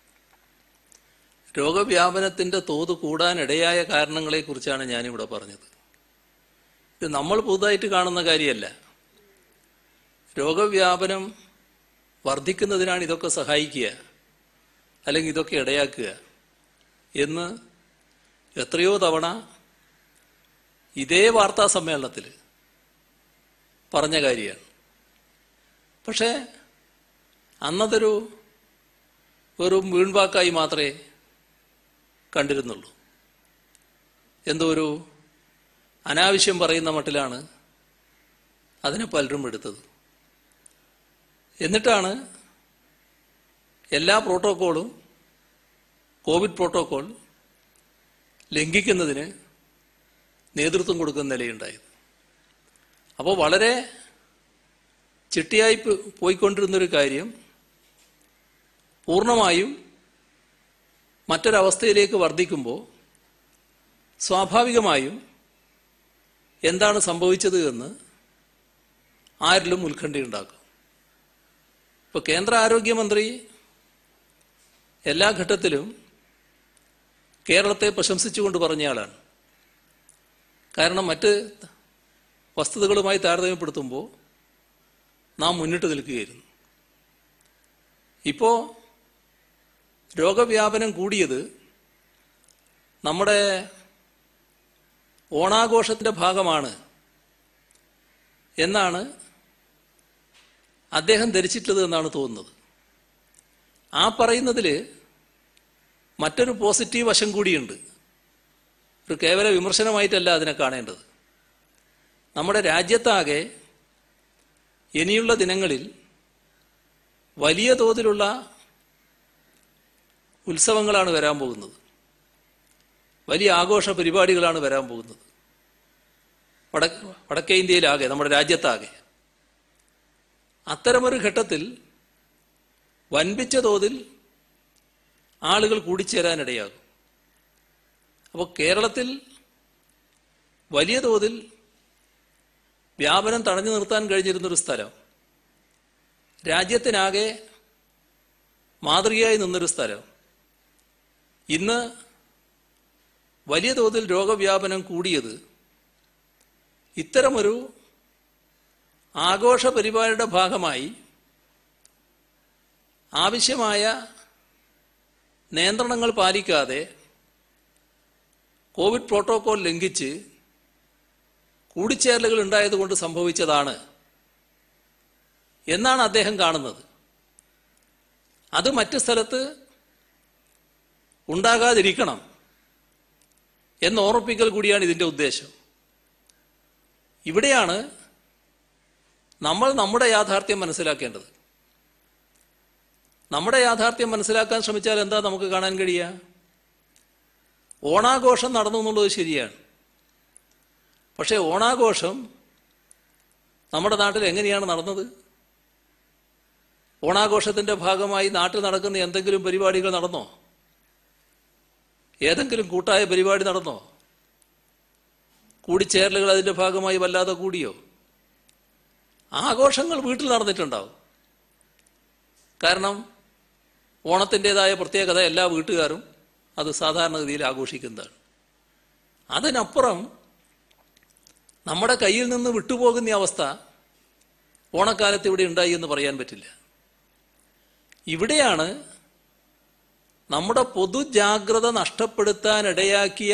S2: രോഗവ്യാപനത്തിൻ്റെ തോത് കൂടാനിടയായ കാരണങ്ങളെക്കുറിച്ചാണ് ഞാനിവിടെ പറഞ്ഞത് ഇത് നമ്മൾ പുതുതായിട്ട് കാണുന്ന കാര്യമല്ല രോഗവ്യാപനം വർദ്ധിക്കുന്നതിനാണ് ഇതൊക്കെ സഹായിക്കുക അല്ലെങ്കിൽ ഇതൊക്കെ ഇടയാക്കുക എന്ന് എത്രയോ തവണ ഇതേ വാർത്താ സമ്മേളനത്തിൽ പറഞ്ഞ കാര്യമാണ് പക്ഷേ അന്നതൊരു വെറും വീൺവാക്കായി മാത്രമേ കണ്ടിരുന്നുള്ളൂ എന്തോ ഒരു അനാവശ്യം പറയുന്ന മട്ടിലാണ് അതിനെ പലരും എടുത്തത് എന്നിട്ടാണ് എല്ലാ പ്രോട്ടോക്കോളും കോവിഡ് പ്രോട്ടോകോൾ ലംഘിക്കുന്നതിന് നേതൃത്വം കൊടുക്കുന്ന നിലയുണ്ടായത് അപ്പോൾ വളരെ ചിട്ടിയായി പോ- പോയിക്കൊണ്ടിരുന്നൊരു കാര്യം പൂർണ്ണമായും മറ്റൊരവസ്ഥയിലേക്ക് വർദ്ധിക്കുമ്പോൾ സ്വാഭാവികമായും എന്താണ് സംഭവിച്ചത് എന്ന് ആരിലും ഉത്കണ്ഠയുണ്ടാക്കും ഇപ്പോൾ കേന്ദ്ര ആരോഗ്യമന്ത്രി എല്ലാ ഘട്ടത്തിലും കേരളത്തെ പ്രശംസിച്ചുകൊണ്ട് പറഞ്ഞയാളാണ് കാരണം മറ്റ് വസ്തുതകളുമായി താരതമ്യപ്പെടുത്തുമ്പോൾ നാം മുന്നിട്ട് നിൽക്കുകയായിരുന്നു ഇപ്പോൾ രോഗവ്യാപനം കൂടിയത് നമ്മുടെ ഓണാഘോഷത്തിൻ്റെ ഭാഗമാണ് എന്നാണ് അദ്ദേഹം ധരിച്ചിട്ടുള്ളത് എന്നാണ് തോന്നുന്നത് ആ പറയുന്നതിൽ മറ്റൊരു പോസിറ്റീവ് വശം കൂടിയുണ്ട് ഒരു കേവല വിമർശനമായിട്ടല്ല അതിനെ കാണേണ്ടത് നമ്മുടെ രാജ്യത്താകെ ഇനിയുള്ള ദിനങ്ങളിൽ വലിയ തോതിലുള്ള ഉത്സവങ്ങളാണ് വരാൻ പോകുന്നത് വലിയ ആഘോഷ പരിപാടികളാണ് വരാൻ പോകുന്നത് വടക്ക് വടക്കേ ഇന്ത്യയിലാകെ നമ്മുടെ രാജ്യത്താകെ അത്തരമൊരു ഘട്ടത്തിൽ വൻപിച്ച തോതിൽ ആളുകൾ കൂടിച്ചേരാനിടയാകും അപ്പോൾ കേരളത്തിൽ വലിയ തോതിൽ വ്യാപനം തടഞ്ഞു നിർത്താൻ കഴിഞ്ഞിരുന്നൊരു സ്ഥലം രാജ്യത്തിനാകെ മാതൃകയായി നിന്നൊരു സ്ഥലം ഇന്ന് വലിയ തോതിൽ രോഗവ്യാപനം കൂടിയത് ഇത്തരമൊരു ആഘോഷ പരിപാടിയുടെ ഭാഗമായി ആവശ്യമായ നിയന്ത്രണങ്ങൾ പാലിക്കാതെ കോവിഡ് പ്രോട്ടോകോൾ ലംഘിച്ച് കൂടിച്ചേരലുകൾ ഉണ്ടായതുകൊണ്ട് സംഭവിച്ചതാണ് എന്നാണ് അദ്ദേഹം കാണുന്നത് അത് മറ്റു സ്ഥലത്ത് ഉണ്ടാകാതിരിക്കണം എന്ന് ഓർമ്മിപ്പിക്കൽ കൂടിയാണ് ഇതിൻ്റെ ഉദ്ദേശം ഇവിടെയാണ് നമ്മൾ നമ്മുടെ യാഥാർത്ഥ്യം മനസ്സിലാക്കേണ്ടത് നമ്മുടെ യാഥാർത്ഥ്യം മനസ്സിലാക്കാൻ ശ്രമിച്ചാൽ എന്താ നമുക്ക് കാണാൻ കഴിയുക ഓണാഘോഷം നടന്നു എന്നുള്ളത് ശരിയാണ് പക്ഷേ ഓണാഘോഷം നമ്മുടെ നാട്ടിൽ എങ്ങനെയാണ് നടന്നത് ഓണാഘോഷത്തിന്റെ ഭാഗമായി നാട്ടിൽ നടക്കുന്ന എന്തെങ്കിലും പരിപാടികൾ നടന്നോ ഏതെങ്കിലും കൂട്ടായ പരിപാടി നടന്നോ കൂടിച്ചേരലുകൾ അതിന്റെ ഭാഗമായി വല്ലാതെ കൂടിയോ ആഘോഷങ്ങൾ വീട്ടിൽ നടന്നിട്ടുണ്ടാവും കാരണം ഓണത്തിൻ്റെതായ പ്രത്യേകത എല്ലാ വീട്ടുകാരും അത് സാധാരണഗതിയിൽ ആഘോഷിക്കുന്നതാണ് അതിനപ്പുറം നമ്മുടെ കയ്യിൽ നിന്ന് വിട്ടുപോകുന്ന അവസ്ഥ ഓണക്കാലത്ത് ഇവിടെ ഉണ്ടായി എന്ന് പറയാൻ പറ്റില്ല ഇവിടെയാണ് നമ്മുടെ പൊതുജാഗ്രത നഷ്ടപ്പെടുത്താനിടയാക്കിയ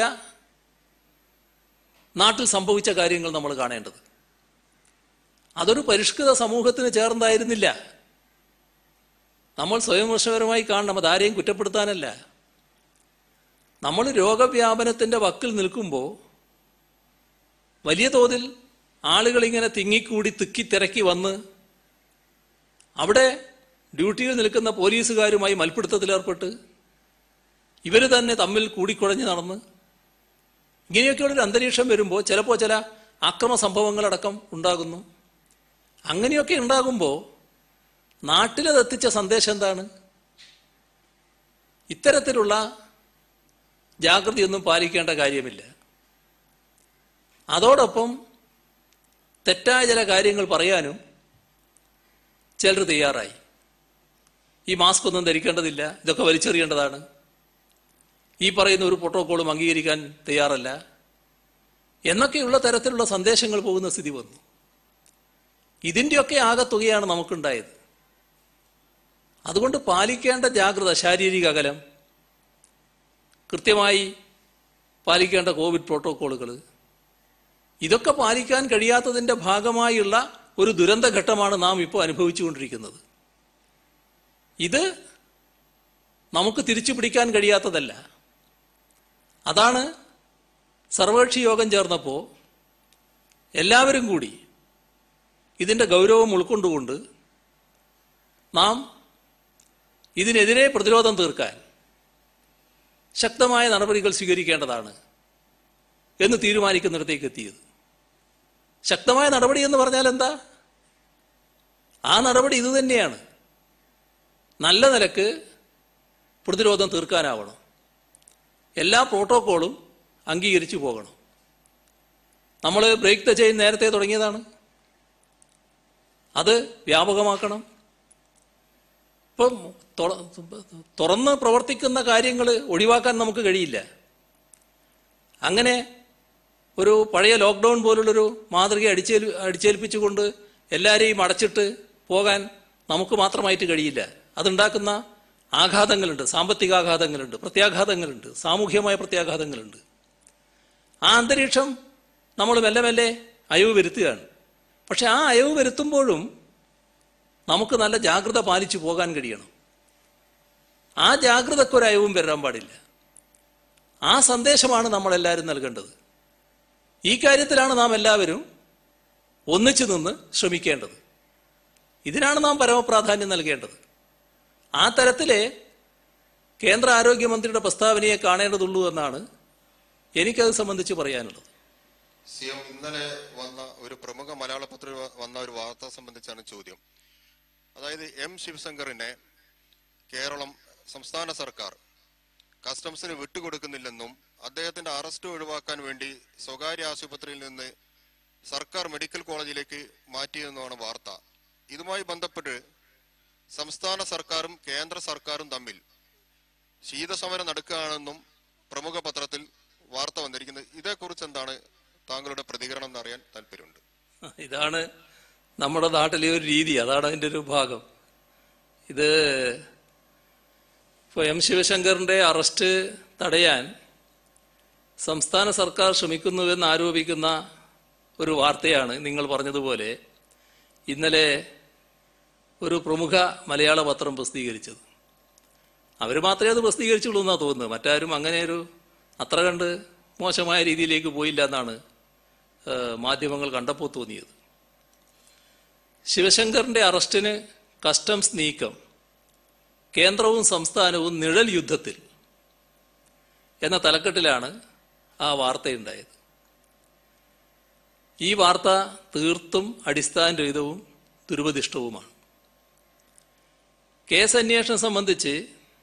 S2: നാട്ടിൽ സംഭവിച്ച കാര്യങ്ങൾ നമ്മൾ കാണേണ്ടത് അതൊരു പരിഷ്കൃത സമൂഹത്തിന് ചേർന്നതായിരുന്നില്ല നമ്മൾ സ്വയംവിമർശപരമായി കാണണം അതാരെയും കുറ്റപ്പെടുത്താനല്ല നമ്മൾ രോഗവ്യാപനത്തിന്റെ വക്കിൽ നിൽക്കുമ്പോൾ വലിയ തോതിൽ ആളുകൾ ഇങ്ങനെ തിങ്ങിക്കൂടി തിക്കി തിരക്കി വന്ന് അവിടെ ഡ്യൂട്ടിയിൽ നിൽക്കുന്ന പോലീസുകാരുമായി മൽപ്പിടുത്തത്തിലേർപ്പെട്ട് ഇവർ തന്നെ തമ്മിൽ കൂടിക്കുഴഞ്ഞ് നടന്ന് ഇങ്ങനെയൊക്കെയുള്ളൊരു അന്തരീക്ഷം വരുമ്പോൾ ചിലപ്പോൾ ചില അക്രമ സംഭവങ്ങളടക്കം ഉണ്ടാകുന്നു അങ്ങനെയൊക്കെ ഉണ്ടാകുമ്പോൾ നാട്ടിലത് എത്തിച്ച സന്ദേശം എന്താണ് ഇത്തരത്തിലുള്ള ജാഗ്രതയൊന്നും പാലിക്കേണ്ട കാര്യമില്ല അതോടൊപ്പം തെറ്റായ ചില കാര്യങ്ങൾ പറയാനും ചിലർ തയ്യാറായി ഈ മാസ്ക് ഒന്നും ധരിക്കേണ്ടതില്ല ഇതൊക്കെ വലിച്ചെറിയേണ്ടതാണ് ഈ പറയുന്ന ഒരു പ്രോട്ടോക്കോളും അംഗീകരിക്കാൻ തയ്യാറല്ല എന്നൊക്കെയുള്ള തരത്തിലുള്ള സന്ദേശങ്ങൾ പോകുന്ന സ്ഥിതി വന്നു ഇതിൻ്റെയൊക്കെ ആകത്തുകയാണ് നമുക്കുണ്ടായത് അതുകൊണ്ട് പാലിക്കേണ്ട ജാഗ്രത ശാരീരിക അകലം കൃത്യമായി പാലിക്കേണ്ട കോവിഡ് പ്രോട്ടോക്കോളുകൾ ഇതൊക്കെ പാലിക്കാൻ കഴിയാത്തതിൻ്റെ ഭാഗമായുള്ള ഒരു ദുരന്ത ഘട്ടമാണ് നാം ഇപ്പോൾ അനുഭവിച്ചുകൊണ്ടിരിക്കുന്നത് ഇത് നമുക്ക് തിരിച്ചു പിടിക്കാൻ കഴിയാത്തതല്ല അതാണ് സർവകക്ഷി യോഗം ചേർന്നപ്പോൾ എല്ലാവരും കൂടി ഇതിൻ്റെ ഗൗരവം ഉൾക്കൊണ്ടുകൊണ്ട് നാം ഇതിനെതിരെ പ്രതിരോധം തീർക്കാൻ ശക്തമായ നടപടികൾ സ്വീകരിക്കേണ്ടതാണ് എന്ന് തീരുമാനിക്കുന്നിടത്തേക്ക് എത്തിയത് ശക്തമായ നടപടി എന്ന് പറഞ്ഞാൽ എന്താ ആ നടപടി ഇത് തന്നെയാണ് നല്ല നിലക്ക് പ്രതിരോധം തീർക്കാനാവണം എല്ലാ പ്രോട്ടോക്കോളും അംഗീകരിച്ചു പോകണം നമ്മൾ ബ്രേക്ക് ദ ചെയിൻ നേരത്തെ തുടങ്ങിയതാണ് അത് വ്യാപകമാക്കണം ഇപ്പം തുറ- തുറന്ന് പ്രവർത്തിക്കുന്ന കാര്യങ്ങൾ ഒഴിവാക്കാൻ നമുക്ക് കഴിയില്ല അങ്ങനെ ഒരു പഴയ ലോക്ക്ഡൗൺ പോലുള്ളൊരു മാതൃക അടിച്ചേൽ അടിച്ചേൽപ്പിച്ചുകൊണ്ട് എല്ലാവരെയും അടച്ചിട്ട് പോകാൻ നമുക്ക് മാത്രമായിട്ട് കഴിയില്ല അതുണ്ടാക്കുന്ന ആഘാതങ്ങളുണ്ട് സാമ്പത്തിക ആഘാതങ്ങളുണ്ട് പ്രത്യാഘാതങ്ങളുണ്ട് സാമൂഹ്യമായ പ്രത്യാഘാതങ്ങളുണ്ട് ആ അന്തരീക്ഷം നമ്മൾ മെല്ലെ മെല്ലെ അയവ് വരുത്തുകയാണ് പക്ഷെ ആ അയവ് വരുത്തുമ്പോഴും നമുക്ക് നല്ല ജാഗ്രത പാലിച്ചു പോകാൻ കഴിയണം ആ ജാഗ്രതക്കൊരു അയവും വരാൻ പാടില്ല ആ സന്ദേശമാണ് നമ്മളെല്ലാവരും നൽകേണ്ടത് ഈ കാര്യത്തിലാണ് നാം എല്ലാവരും ഒന്നിച്ചു നിന്ന് ശ്രമിക്കേണ്ടത് ഇതിനാണ് നാം പരമപ്രാധാന്യം നൽകേണ്ടത് ആ തരത്തിലെ കേന്ദ്ര ആരോഗ്യമന്ത്രിയുടെ പ്രസ്താവനയെ കാണേണ്ടതുള്ളൂ എന്നാണ് എനിക്കത് സംബന്ധിച്ച് പറയാനുള്ളത്
S4: സി എം ഇന്നലെ വന്ന ഒരു പ്രമുഖ മലയാള പത്രത്തിൽ വ- വന്ന ഒരു വാർത്ത സംബന്ധിച്ചാണ് ചോദ്യം അതായത് എം ശിവശങ്കറിനെ കേരളം സംസ്ഥാന സർക്കാർ കസ്റ്റംസിന് വിട്ടുകൊടുക്കുന്നില്ലെന്നും അദ്ദേഹത്തിന്റെ അറസ്റ്റ് ഒഴിവാക്കാൻ വേണ്ടി സ്വകാര്യ ആശുപത്രിയിൽ നിന്ന് സർക്കാർ മെഡിക്കൽ കോളേജിലേക്ക് മാറ്റിയെന്നുമാണ് വാർത്ത ഇതുമായി ബന്ധപ്പെട്ട് സംസ്ഥാന സർക്കാരും കേന്ദ്ര സർക്കാരും തമ്മിൽ ശീതസമരം നടക്കുകയാണെന്നും പ്രമുഖ പത്രത്തിൽ വാർത്ത വന്നിരിക്കുന്നത് ഇതേക്കുറിച്ച് എന്താണ് താങ്കളുടെ പ്രതികരണം എന്നറിയാൻ താല്പര്യമുണ്ട്
S2: ഇതാണ് നമ്മുടെ നാട്ടിലെ ഒരു രീതി അതാണ് അതിൻ്റെ ഒരു ഭാഗം ഇത് ഇപ്പോൾ എം ശിവശങ്കറിന്റെ അറസ്റ്റ് തടയാൻ സംസ്ഥാന സർക്കാർ ശ്രമിക്കുന്നുവെന്ന് ആരോപിക്കുന്ന ഒരു വാർത്തയാണ് നിങ്ങൾ പറഞ്ഞതുപോലെ ഇന്നലെ ഒരു പ്രമുഖ മലയാള പത്രം പ്രസിദ്ധീകരിച്ചത് അവർ മാത്രമേ അത് പ്രസിദ്ധീകരിച്ചുള്ളൂ എന്നാണ് തോന്നുന്നത് മറ്റാരും അങ്ങനെ ഒരു അത്ര കണ്ട് മോശമായ രീതിയിലേക്ക് പോയില്ല എന്നാണ് ഏഹ്, മാധ്യമങ്ങൾ കണ്ടപ്പോൾ തോന്നിയത് ശിവശങ്കറിന്റെ അറസ്റ്റിന് കസ്റ്റംസ് നീക്കം കേന്ദ്രവും സംസ്ഥാനവും നിഴൽ യുദ്ധത്തിൽ എന്ന തലക്കെട്ടിലാണ് ആ വാർത്തയുണ്ടായത് ഈ വാർത്ത തീർത്തും അടിസ്ഥാനരഹിതവും ദുരുപദിഷ്ടവുമാണ് കേസ് അന്വേഷണം സംബന്ധിച്ച്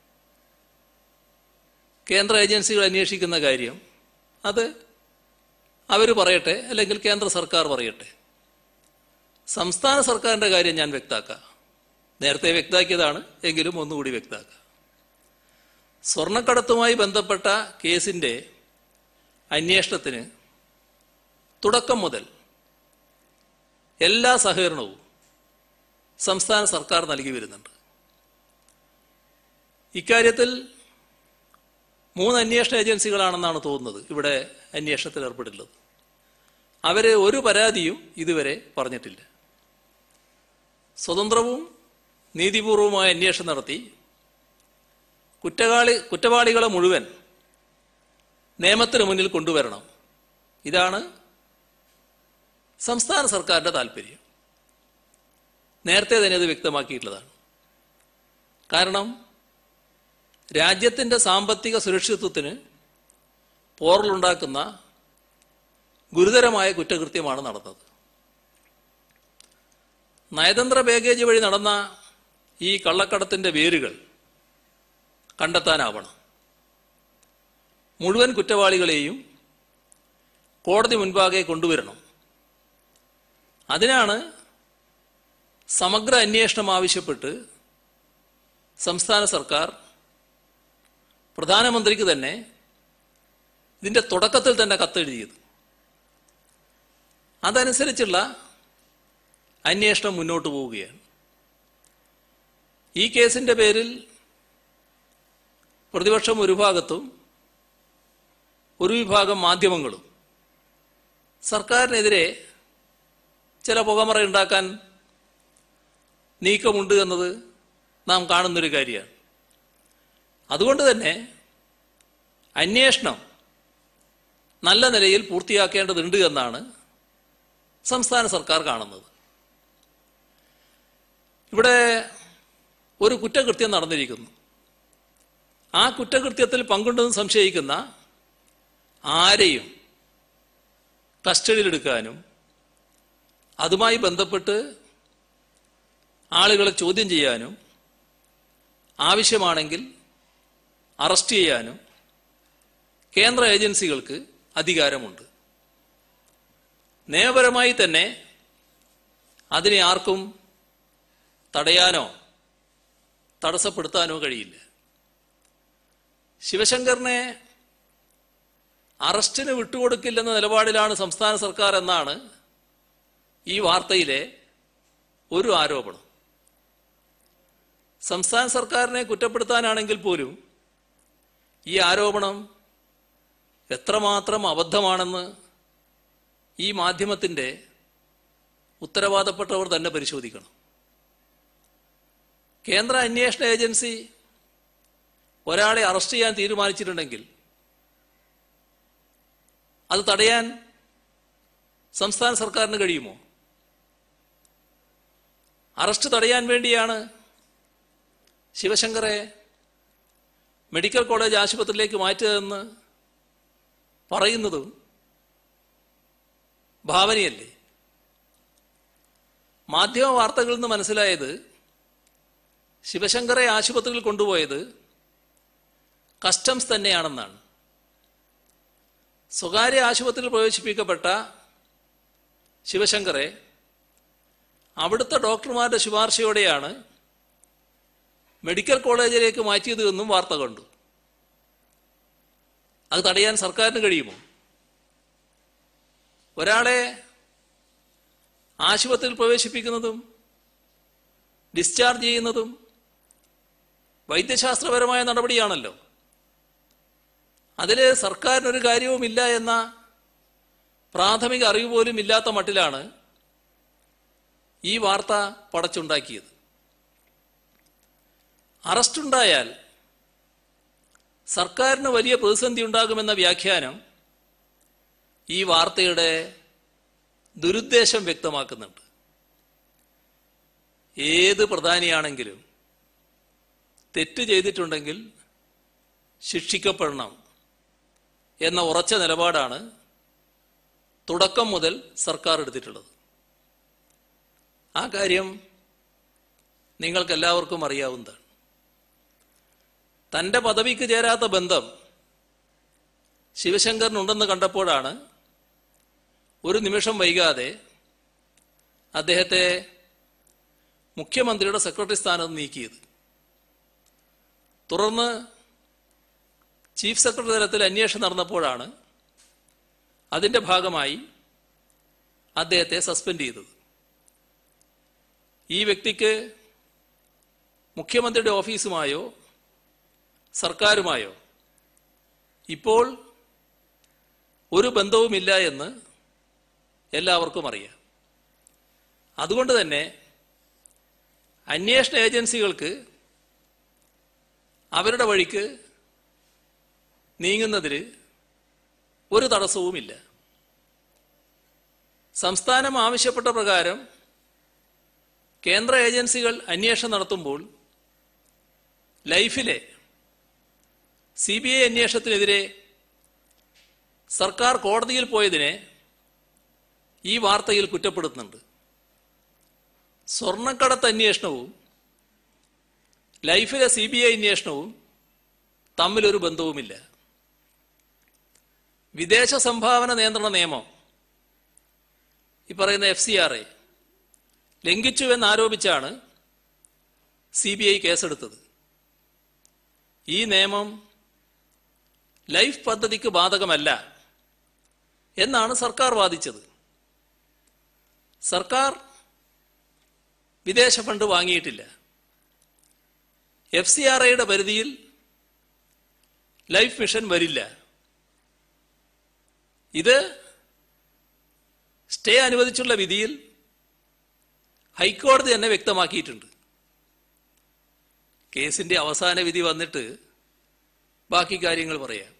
S2: കേന്ദ്ര ഏജൻസികൾ അന്വേഷിക്കുന്ന കാര്യം അത് അവർ പറയട്ടെ അല്ലെങ്കിൽ കേന്ദ്ര സർക്കാർ പറയട്ടെ സംസ്ഥാന സർക്കാരിൻ്റെ കാര്യം ഞാൻ വ്യക്താക്കാം നേരത്തെ വ്യക്താക്കിയതാണ് എങ്കിലും ഒന്നുകൂടി വ്യക്താക്കാം സ്വർണ്ണക്കടത്തുമായി ബന്ധപ്പെട്ട കേസിൻ്റെ അന്വേഷണത്തിന് തുടക്കം മുതൽ എല്ലാ സഹകരണവും സംസ്ഥാന സർക്കാർ നൽകി വരുന്നുണ്ട് ഇക്കാര്യത്തിൽ മൂന്ന് അന്വേഷണ ഏജൻസികളാണെന്നാണ് തോന്നുന്നത് ഇവിടെ അന്വേഷണത്തിൽ ഏർപ്പെട്ടുള്ളത് അവർ ഒരു പരാതിയും ഇതുവരെ പറഞ്ഞിട്ടില്ല സ്വതന്ത്രവും നീതിപൂർവമായ അന്വേഷണം നടത്തി കുറ്റവാളി കുറ്റവാളികളെ മുഴുവൻ നിയമത്തിന് മുന്നിൽ കൊണ്ടുവരണം ഇതാണ് സംസ്ഥാന സർക്കാരിൻ്റെ താല്പര്യം നേരത്തെ തന്നെ അത് വ്യക്തമാക്കിയിട്ടുള്ളതാണ് കാരണം രാജ്യത്തിൻ്റെ സാമ്പത്തിക സുരക്ഷിതത്വത്തിന് പോറലുണ്ടാക്കുന്ന ഗുരുതരമായ കുറ്റകൃത്യമാണ് നടന്നത് നയതന്ത്ര ബാഗേജ് വഴി നടന്ന ഈ കള്ളക്കടത്തിൻ്റെ വേരുകൾ കണ്ടെത്താനാവണം മുഴുവൻ കുറ്റവാളികളെയും കോടതി മുൻപാകെ കൊണ്ടുവരണം അതിനാണ് സമഗ്ര അന്വേഷണം ആവശ്യപ്പെട്ട് സംസ്ഥാന സർക്കാർ പ്രധാനമന്ത്രിക്ക് തന്നെ ഇതിൻ്റെ തുടക്കത്തിൽ തന്നെ കത്തെഴുതിയത് അതനുസരിച്ചുള്ള അന്വേഷണം മുന്നോട്ട് പോവുകയാണ് ഈ കേസിൻ്റെ പേരിൽ പ്രതിപക്ഷം ഒരു ഭാഗത്തും ഒരു വിഭാഗം മാധ്യമങ്ങളും സർക്കാരിനെതിരെ ചില പുകമറ ഉണ്ടാക്കാൻ നീക്കമുണ്ട് എന്നത് നാം കാണുന്നൊരു കാര്യമാണ് അതുകൊണ്ട് തന്നെ അന്വേഷണം നല്ല നിലയിൽ പൂർത്തിയാക്കേണ്ടതുണ്ട് എന്നാണ് സംസ്ഥാന സർക്കാർ കാണുന്നത് ഇവിടെ ഒരു കുറ്റകൃത്യം നടന്നിരിക്കുന്നു ആ കുറ്റകൃത്യത്തിൽ പങ്കുണ്ടെന്ന് സംശയിക്കുന്ന ആരെയും കസ്റ്റഡിയിലെടുക്കാനും അതുമായി ബന്ധപ്പെട്ട് ആളുകളെ ചോദ്യം ചെയ്യാനും ആവശ്യമാണെങ്കിൽ അറസ്റ്റ് ചെയ്യാനും കേന്ദ്ര ഏജൻസികൾക്ക് അധികാരമുണ്ട് നിയമപരമായി തന്നെ അതിനെ ആർക്കും തടയാനോ തടസ്സപ്പെടുത്താനോ കഴിയില്ല ശിവശങ്കറിനെ അറസ്റ്റിന് വിട്ടുകൊടുക്കില്ലെന്ന നിലപാടിലാണ് സംസ്ഥാന സർക്കാർ എന്നാണ് ഈ വാർത്തയിലെ ഒരു ആരോപണം സംസ്ഥാന സർക്കാരിനെ കുറ്റപ്പെടുത്താനാണെങ്കിൽ പോലും ഈ ആരോപണം എത്രമാത്രം അബദ്ധമാണെന്ന് ഈ മാധ്യമത്തിൻ്റെ ഉത്തരവാദപ്പെട്ടവർ തന്നെ പരിശോധിക്കണം കേന്ദ്ര അന്വേഷണ ഏജൻസി ഒരാളെ അറസ്റ്റ് ചെയ്യാൻ തീരുമാനിച്ചിട്ടുണ്ടെങ്കിൽ അത് തടയാൻ സംസ്ഥാന സർക്കാരിന് കഴിയുമോ അറസ്റ്റ് തടയാൻ വേണ്ടിയാണ് ശിവശങ്കറെ മെഡിക്കൽ കോളേജ് ആശുപത്രിയിലേക്ക് മാറ്റിയതെന്ന് പറയുന്നതും ഭാവനയല്ലേ മാധ്യമ വാർത്തകളിൽ നിന്ന് മനസ്സിലായത് ശിവശങ്കറെ ആശുപത്രിയിൽ കൊണ്ടുപോയത് കസ്റ്റംസ് തന്നെയാണെന്നാണ് സ്വകാര്യ ആശുപത്രിയിൽ പ്രവേശിപ്പിക്കപ്പെട്ട ശിവശങ്കറെ അവിടുത്തെ ഡോക്ടർമാരുടെ ശുപാർശയോടെയാണ് മെഡിക്കൽ കോളേജിലേക്ക് മാറ്റിയത് എന്നും വാർത്ത കണ്ടു അത് തടയാൻ സർക്കാരിന് കഴിയുമോ ഒരാളെ ആശുപത്രിയിൽ പ്രവേശിപ്പിക്കുന്നതും ഡിസ്ചാർജ് ചെയ്യുന്നതും വൈദ്യശാസ്ത്രപരമായ നടപടിയാണല്ലോ അതിൽ സർക്കാരിനൊരു കാര്യവുമില്ല എന്ന പ്രാഥമിക അറിവ് പോലും ഇല്ലാത്ത മട്ടിലാണ് ഈ വാർത്ത പടച്ചുണ്ടാക്കിയത് അറസ്റ്റുണ്ടായാൽ സർക്കാരിന് വലിയ പ്രതിസന്ധി ഉണ്ടാകുമെന്ന വ്യാഖ്യാനം ഈ വാർത്തയുടെ ദുരുദ്ദേശം വ്യക്തമാക്കുന്നുണ്ട് ഏത് പ്രധാനിയാണെങ്കിലും തെറ്റ് ചെയ്തിട്ടുണ്ടെങ്കിൽ ശിക്ഷിക്കപ്പെടണം എന്ന ഉറച്ച നിലപാടാണ് തുടക്കം മുതൽ സർക്കാർ എടുത്തിട്ടുള്ളത് ആ കാര്യം നിങ്ങൾക്ക് എല്ലാവർക്കും അറിയാവുന്നതാണ് തൻ്റെ പദവിക്ക് ചേരാത്ത ബന്ധം ശിവശങ്കറിനുണ്ടെന്ന് കണ്ടപ്പോഴാണ് ഒരു നിമിഷം വൈകാതെ അദ്ദേഹത്തെ മുഖ്യമന്ത്രിയുടെ സെക്രട്ടറി സ്ഥാനത്ത് നീക്കിയത് തുടർന്ന് ചീഫ് സെക്രട്ടറി തലത്തിൽ അന്വേഷണം നടന്നപ്പോഴാണ് അതിൻ്റെ ഭാഗമായി അദ്ദേഹത്തെ സസ്പെൻഡ് ചെയ്തത് ഈ വ്യക്തിക്ക് മുഖ്യമന്ത്രിയുടെ ഓഫീസുമായോ സർക്കാരുമായോ ഇപ്പോൾ ഒരു ബന്ധവുമില്ല എന്ന് എല്ലാവർക്കും അറിയാം അതുകൊണ്ട് തന്നെ അന്വേഷണ ഏജൻസികൾക്ക് അവരുടെ വഴിക്ക് നീങ്ങുന്നതിന് ഒരു തടസ്സവുമില്ല സംസ്ഥാനം ആവശ്യപ്പെട്ട പ്രകാരം കേന്ദ്ര ഏജൻസികൾ അന്വേഷണം നടത്തുമ്പോൾ ലൈഫിലെ സി ബി ഐ അന്വേഷണത്തിനെതിരെ സർക്കാർ കോടതിയിൽ പോയതിനെ ഈ വാർത്തയിൽ കുറ്റപ്പെടുത്തുന്നുണ്ട് സ്വർണ്ണക്കടത്ത് അന്വേഷണവും ലൈഫിലെ സി ബി ഐ അന്വേഷണവും തമ്മിലൊരു ബന്ധവുമില്ല വിദേശ സംഭാവന നിയന്ത്രണ നിയമം ഈ പറയുന്ന എഫ് സി ആർ എ ലംഘിച്ചു എന്നാരോപിച്ചാണ് സി ബി ഐ കേസെടുത്തത് ഈ നിയമം ലൈഫ് പദ്ധതിക്ക് ബാധകമല്ല എന്നാണ് സർക്കാർ വാദിച്ചത് സർക്കാർ വിദേശ ഫണ്ട് വാങ്ങിയിട്ടില്ല എഫ് സി ആർ ഐയുടെ പരിധിയിൽ ലൈഫ് മിഷൻ വരില്ല ഇത് സ്റ്റേ അനുവദിച്ചുള്ള വിധിയിൽ ഹൈക്കോടതി തന്നെ വ്യക്തമാക്കിയിട്ടുണ്ട് കേസിന്റെ അവസാന വിധി വന്നിട്ട് ബാക്കി കാര്യങ്ങൾ പറയാം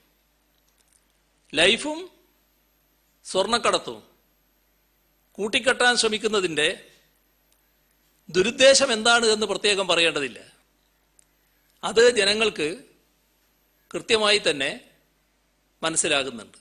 S2: ലൈഫും സ്വർണ്ണക്കടത്തും കൂട്ടിക്കെട്ടാൻ ശ്രമിക്കുന്നതിൻ്റെ ദുരുദ്ദേശം എന്താണ് എന്ന് പ്രത്യേകം പറയേണ്ടതില്ല അത് ജനങ്ങൾക്ക് കൃത്യമായി തന്നെ മനസ്സിലാകുന്നുണ്ട്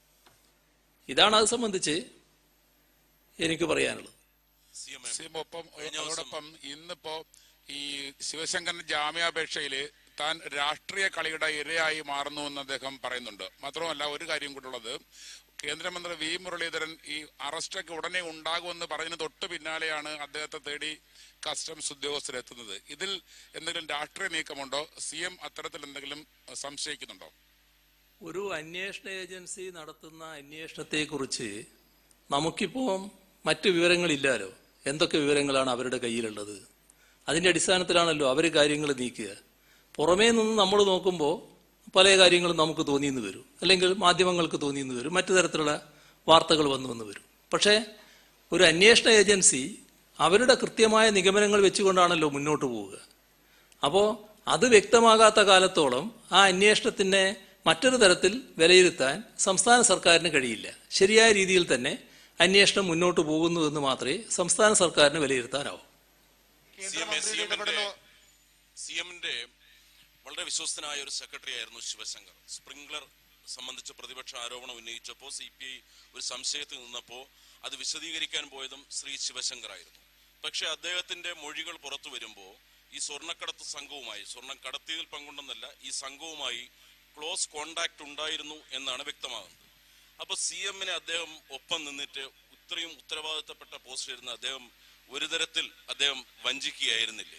S2: ഇതാണ് അത് സംബന്ധിച്ച് എനിക്ക് പറയാനുള്ളത്
S5: സിഎം ഒപ്പം അതോടൊപ്പം ഇന്നിപ്പോ ഈ ശിവശങ്കരന്റെ ജാമ്യാപേക്ഷയില് താൻ രാഷ്ട്രീയ കളിയുടെ ഇരയായി മാറുന്നു എന്ന് അദ്ദേഹം പറയുന്നുണ്ട് മാത്രമല്ല ഒരു കാര്യം കൂട്ടുള്ളത് കേന്ദ്രമന്ത്രി വി മുരളീധരൻ ഈ അറസ്റ്റൊക്കെ ഉടനെ ഉണ്ടാകുമെന്ന് പറഞ്ഞതിന് തൊട്ട് പിന്നാലെയാണ് അദ്ദേഹത്തെ തേടി കസ്റ്റംസ് ഉദ്യോഗസ്ഥരെത്തുന്നത് ഇതിൽ എന്തെങ്കിലും രാഷ്ട്രീയ നീക്കമുണ്ടോ സി എം അത്തരത്തിൽ എന്തെങ്കിലും അഹ്, സംശയിക്കുന്നുണ്ടോ
S2: ഒരു അന്വേഷണ ഏജൻസി നടത്തുന്ന അന്വേഷണത്തെക്കുറിച്ച് നമുക്കിപ്പോൾ മറ്റു വിവരങ്ങളില്ലാലോ എന്തൊക്കെ വിവരങ്ങളാണ് അവരുടെ കയ്യിലുള്ളത് അതിൻ്റെ അടിസ്ഥാനത്തിലാണല്ലോ അവർ കാര്യങ്ങൾ നീക്കുക പുറമേ നിന്ന് നമ്മൾ നോക്കുമ്പോൾ പല കാര്യങ്ങളും നമുക്ക് തോന്നിയെന്ന് വരും അല്ലെങ്കിൽ മാധ്യമങ്ങൾക്ക് തോന്നിയെന്ന് വരും മറ്റു തരത്തിലുള്ള വാർത്തകൾ വന്നു എന്ന് വരും പക്ഷേ ഒരു അന്വേഷണ ഏജൻസി അവരുടെ കൃത്യമായ നിഗമനങ്ങൾ വെച്ചുകൊണ്ടാണല്ലോ മുന്നോട്ട് പോവുക അപ്പോൾ അത് വ്യക്തമാകാത്ത കാലത്തോളം ആ അന്വേഷണത്തിനെ മറ്റൊരു തരത്തിൽ വിലയിരുത്താൻ സംസ്ഥാന സർക്കാരിന് കഴിയില്ല ശരിയായ രീതിയിൽ തന്നെ അന്വേഷണം മുന്നോട്ട് പോകുന്നു എന്ന് മാത്രമേ സംസ്ഥാന സർക്കാരിന് വിലയിരുത്താനാവൂ
S6: സി എം സി എമ്മിന്റെ സി എമ്മിന്റെ വളരെ വിശ്വസ്തനായ ഒരു സെക്രട്ടറി ആയിരുന്നു ശിവശങ്കർ സ്പ്രിംഗ്ലർ സംബന്ധിച്ച് പ്രതിപക്ഷ ആരോപണം ഉന്നയിച്ചപ്പോൾ സി പി ഐ ഒരു സംശയത്തിൽ നിന്നപ്പോൾ അത് വിശദീകരിക്കാൻ പോയതും ശ്രീ ശിവശങ്കർ ആയിരുന്നു പക്ഷെ അദ്ദേഹത്തിന്റെ മൊഴികൾ പുറത്തു വരുമ്പോൾ ഈ സ്വർണ്ണക്കടത്ത് സംഘവുമായി സ്വർണം കടത്തിയതിൽ പങ്കുണ്ടെന്നല്ല ഈ സംഘവുമായി ക്ലോസ് കോണ്ടാക്ട് ഉണ്ടായിരുന്നു എന്നാണ് വ്യക്തമാകുന്നത് അപ്പൊ സി എമ്മിനെ അദ്ദേഹം ഒപ്പം നിന്നിട്ട് ഇത്രയും ഉത്തരവാദിത്തപ്പെട്ട പോസ്റ്റിലിരുന്ന അദ്ദേഹം ഒരു തരത്തിൽ അദ്ദേഹം വഞ്ചിക്കുകയായിരുന്നില്ലേ